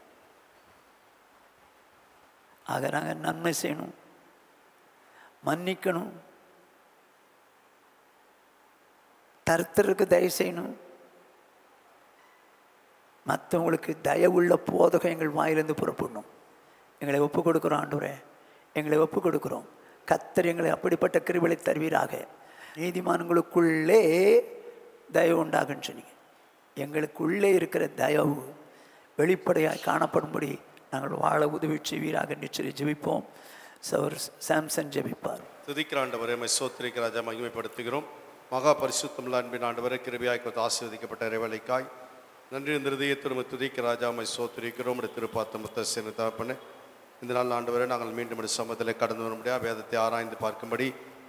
ஆக நாங்கள் நன்மை செய்யணும் மன்னிக்கணும் தருத்தருக்கு தயவு செய்யணும் மற்றவங்களுக்கு தயவுள்ள போதகம் எங்கள் வாயிலிருந்து புறப்படணும் எங்களை ஒப்பு கொடுக்குறோம் ஆண்டவரே எங்களை ஒப்பு கொடுக்குறோம் கத்தர் எங்களை அப்படிப்பட்ட கிருவிலை தருவீராக நீதிமான்களுக்குள்ளே தயவு உண்டாகுன்னு சொன்னீங்க எங்களுக்குள்ளே இருக்கிற தயவு வெளிப்படையாய் காணப்படும்படி நாங்கள் வாழ உதவி செய்வீராக நிச்சயம் ஜெபிப்போம் சவர் சாம்சன் ஜெபிப்பார் துதிக்கிற ஆண்டவரை மை சோத்திரிக்க ராஜா மகிமைப்படுத்துகிறோம் மகா பரிசுத்தமுள்ள அன்பின் ஆண்டவரை கிருபியாய் கொடுத்து ஆசீர்வதிக்கப்பட்ட இறைவலைக்காய் நன்றி இந்த இருதயத்தோடு துதிக்க ராஜா மை சோத்திரிக்கிறோம் உடைய திருப்பாத்த முத்த சேன தகப்பனே இந்த நாள் ஆண்டவரை நாங்கள் மீண்டும் உடைய சமத்தில் கடந்து வர முடியாது வேதத்தை ஆராய்ந்து பார்க்கும்படி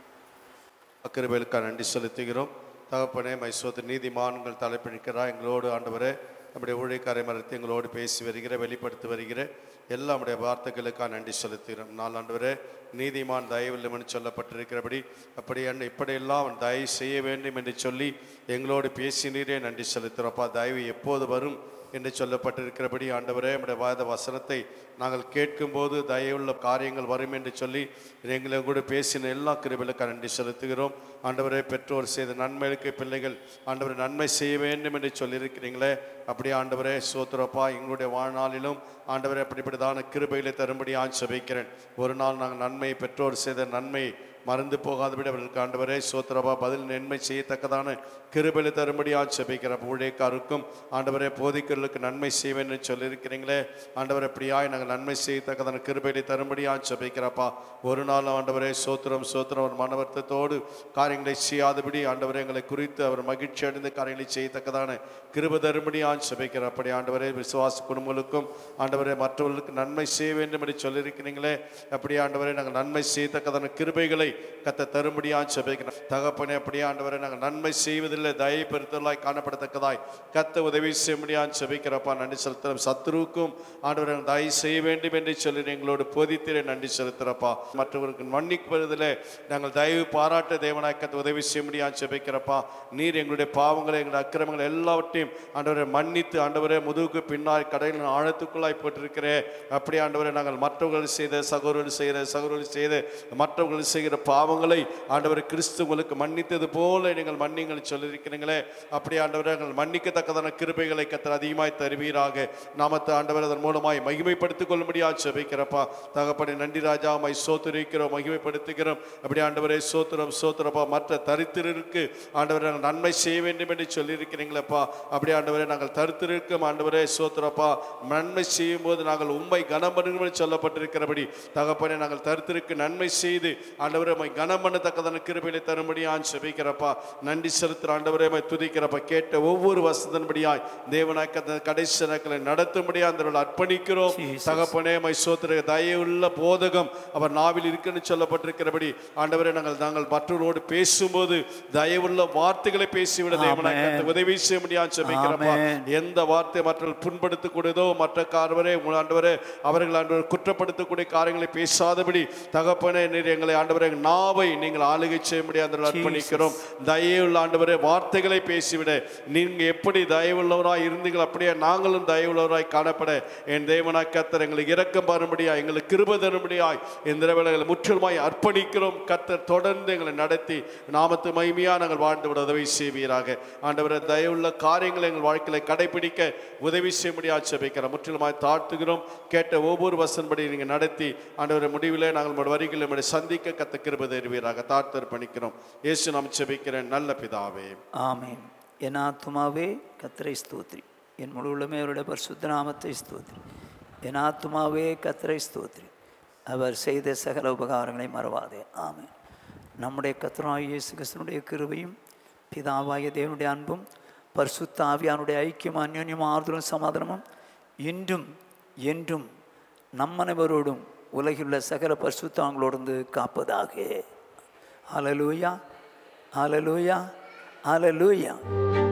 அக்கிருபைகளுக்காக நன்றி செலுத்துகிறோம் தகப்பனே மைசோத்து நீதிமான்கள் தலைப்பிடிக்கிறார் எங்களோடு ஆண்டவரே நம்முடைய ஊழியக்காரை மறுத்து எங்களோடு பேசி வருகிற வெளிப்படுத்தி வருகிற எல்லா நம்முடைய வார்த்தைகளுக்காக நன்றி செலுத்துகிறோம் நாள் ஆண்டவரே நீதிமான் தயவில்லைமென்று சொல்லப்பட்டிருக்கிறபடி அப்படி என்ன இப்படியெல்லாம் அவன் தயவு செய்ய வேண்டும் என்று சொல்லி எங்களோடு பேசினீரே நன்றி செலுத்துகிறோப்பா தயவு எப்போது வரும் என்று சொல்லப்பட்டிருக்கிறபடி ஆண்டவரே நம்முடைய வாத வசனத்தை நாங்கள் கேட்கும்போது தயவுள்ள காரியங்கள் வரும் என்று சொல்லி எங்களை கூட பேசின எல்லா கிருபைகளுக்கு நன்றி செலுத்துகிறோம் ஆண்டவரே பெற்றோர் செய்த நன்மைகளுக்கு பிள்ளைகள் ஆண்டவரை நன்மை செய்ய வேண்டும் என்று சொல்லியிருக்கிறீங்களே அப்படியே ஆண்டவரே சோத்திரப்பா எங்களுடைய வாழ்நாளிலும் ஆண்டவரே அப்படிப்பட்டதான கிருபைகளை தரும்படி ஆஞ்சபிக்கிறேன் ஒரு நாள் நாங்கள் நன்மை பெற்றோர் செய்த நன்மை மறந்து போகாதபடி அவர்களுக்கு ஆண்டவரே சோத்திரபா பதில் நன்மை செய்யத்தக்கதான கிருபையை தரும்படி ஆட்சேபிக்கிற ஊழியக்காருக்கும் ஆண்டவரே போதிக்கிறவர்களுக்கு நன்மை செய்வேன் என்று சொல்லியிருக்கிறீங்களே ஆண்டவரே அப்படியாய் நாங்கள் நன்மை செய்யத்தக்கதான கிருபையை தரும்படி ஆட்சேபிக்கிறப்பா ஒரு நாள் ஆண்டவரே சோத்திரம் சோத்திரம் அவர் மனவர்த்தத்தோடு காரியங்களை செய்யாதபடி ஆண்டவரே எங்களை குறித்து அவர் மகிழ்ச்சி அடைந்து காரியங்களை செய்யத்தக்கதான கிருப தரும்படி ஆட்சேபிக்கிற அப்படி ஆண்டவரே விசுவாச குடும்பங்களுக்கும் ஆண்டவரே மற்றவர்களுக்கு நன்மை செய்ய வேண்டும் என்று சொல்லியிருக்கிறீங்களே அப்படி ஆண்டவரே நாங்கள் நன்மை செய்யத்தக்கதான கிருபைகளை கத்த தரும்படியாக செபிக்கிறோம் தகப்பனே அப்படியே ஆண்டவரை நாங்கள் நன்மை செய்வதில்லை தயை பெருத்தலாய் காணப்படத்தக்கதாய் கத்த உதவி செய்யும்படியாக செபிக்கிறப்பா நன்றி செலுத்துகிறோம் சத்ருவுக்கும் ஆண்டவரை நாங்கள் தயை செய்ய வேண்டும் என்று சொல்லி எங்களோடு போதித்திரே நன்றி செலுத்துகிறப்பா மற்றவருக்கு மன்னிப்பதிலே நாங்கள் தயவு பாராட்ட தேவனாய் கத்த உதவி செய்யும்படியாக செபிக்கிறப்பா நீர் எங்களுடைய பாவங்களை எங்களுடைய அக்கிரமங்கள் எல்லாவற்றையும் ஆண்டவரை மன்னித்து ஆண்டவரே முதுகுக்கு பின்னால் கடையில் ஆழத்துக்குள்ளாய் போட்டிருக்கிறே அப்படி ஆண்டவரை நாங்கள் மற்றவர்கள் செய்த சகோதரர்கள் செய்த சகோதரர்கள் செய்த மற்றவர்கள் செய்கிற பாவங்களை ஆண்டவர் கிறிஸ்து உங்களுக்கு மன்னித்தது போல நீங்கள் மன்னிங்கள் சொல்லியிருக்கிறீங்களே அப்படி ஆண்டவரை நாங்கள் மன்னிக்கத்தக்கதான கிருபைகளை கத்தர் அதிகமாய் தருவீராக நாமத்தை ஆண்டவர் அதன் மூலமாய் மகிமைப்படுத்திக் கொள்ளும்படியா செபிக்கிறப்பா தகப்படி நன்றி ராஜா மை சோத்துரிக்கிறோம் மகிமைப்படுத்துகிறோம் அப்படி ஆண்டவரே சோத்திரம் சோத்திரப்பா மற்ற தரித்திரருக்கு ஆண்டவரை நாங்கள் நன்மை செய்ய வேண்டும் என்று சொல்லியிருக்கிறீங்களப்பா அப்படி ஆண்டவரே நாங்கள் தரித்திருக்கும் ஆண்டவரே சோத்திரப்பா நன்மை செய்யும் போது நாங்கள் உண்மை கனம் பண்ணுங்கள் என்று சொல்லப்பட்டிருக்கிறபடி தகப்பனே நாங்கள் தரித்திருக்கு நன்மை செய்து ஆண்டவரே மை கனம் பண்ணத்தக்கதான கிருபையில தரும்படி ஆண் செபிக்கிறப்பா நன்றி செலுத்துற ஆண்டவரே மை துதிக்கிறப்ப கேட்ட ஒவ்வொரு வசதன்படியாய் தேவனாக்க கடைசி நாட்களை நடத்தும்படியா அந்த அர்ப்பணிக்கிறோம் Jesus. தகப்பனே மை சோத்திர தயவுள்ள போதகம் அவர் நாவில் இருக்குன்னு சொல்லப்பட்டிருக்கிறபடி ஆண்டவரே நாங்கள் நாங்கள் மற்றவர்களோடு பேசும்போது தயவுள்ள வார்த்தைகளை பேசிவிட தேவனாக்க Amen. உதவி செய்ய முடியாது செபிக்கிறப்பா Amen. எந்த வார்த்தை மற்றவர்கள் புண்படுத்தக்கூடியதோ மற்ற காரவரே உங்கள் ஆண்டவரே அவர்கள் ஆண்டவர் குற்றப்படுத்தக்கூடிய காரியங்களை பேசாதபடி தகப்பனே நீர் எங்களை ஆண்டவரே எங்கள் நாவை நீங்கள் ஆளுகை செய்ய முடியாது அர்ப்பணிக்கிறோம் தயவுள்ள ஆண்டவரே வார்த்தைகளை பேசிவிட நீங்க எப்படி தயவுள்ளவராய் இருந்தீர்கள் அப்படியே நாங்களும் தயவுள்ளவராய் காணப்பட என் தேவனாய் கத்தர் எங்களுக்கு இரக்கம் பாரும்படியா எங்களுக்கு கிருப தரும்படியாய் இந்த வேளைகளை முற்றிலுமாய் அர்ப்பணிக்கிறோம் கத்தர் தொடர்ந்து எங்களை நடத்தி நாமத்து மகிமையா நாங்கள் வாழ்ந்து விட உதவி செய்வீராக ஆண்டவரே தயவுள்ள காரியங்களை எங்கள் வாழ்க்கையில கடைபிடிக்க உதவி செய்யும்படியா செபிக்கிறோம் முற்றிலுமாய் தாழ்த்துகிறோம் கேட்ட ஒவ்வொரு வசன்படி நீங்க நடத்தி ஆண்டவரை முடிவிலே நாங்கள் உங்களுடைய வரிகளை நம்முடைய சந்திக்க கத்த கிருப தருவீராக தாழ்த்தர் பணிக்கிறோம் இயேசு நாம் செபிக்கிறேன் நல்ல பிதாவே ஆமென் என் ஆத்துமாவே கத்தரை ஸ்தோத்ரி என் முழு உள்ளமே அவருடைய பரிசுத்த நாமத்தை ஸ்தோத்ரி என் ஆத்துமாவே கத்தரை ஸ்தோத்ரி அவர் செய்த சகல உபகாரங்களை மறவாதே ஆமென் நம்முடைய கத்தராய் இயேசு கிறிஸ்தனுடைய கிருபையும் பிதாவாய தேவனுடைய அன்பும் பரிசுத்த ஆவியானுடைய ஐக்கியம் அந்யோன்யம் ஆறுதலும் சமாதானமும் இன்றும் என்றும் நம்மனைவரோடும் உலகிலுள்ள சகல பரிசுத்தாங்களோடு காப்பதாக ஹalleluya ஹalleluya ஹalleluya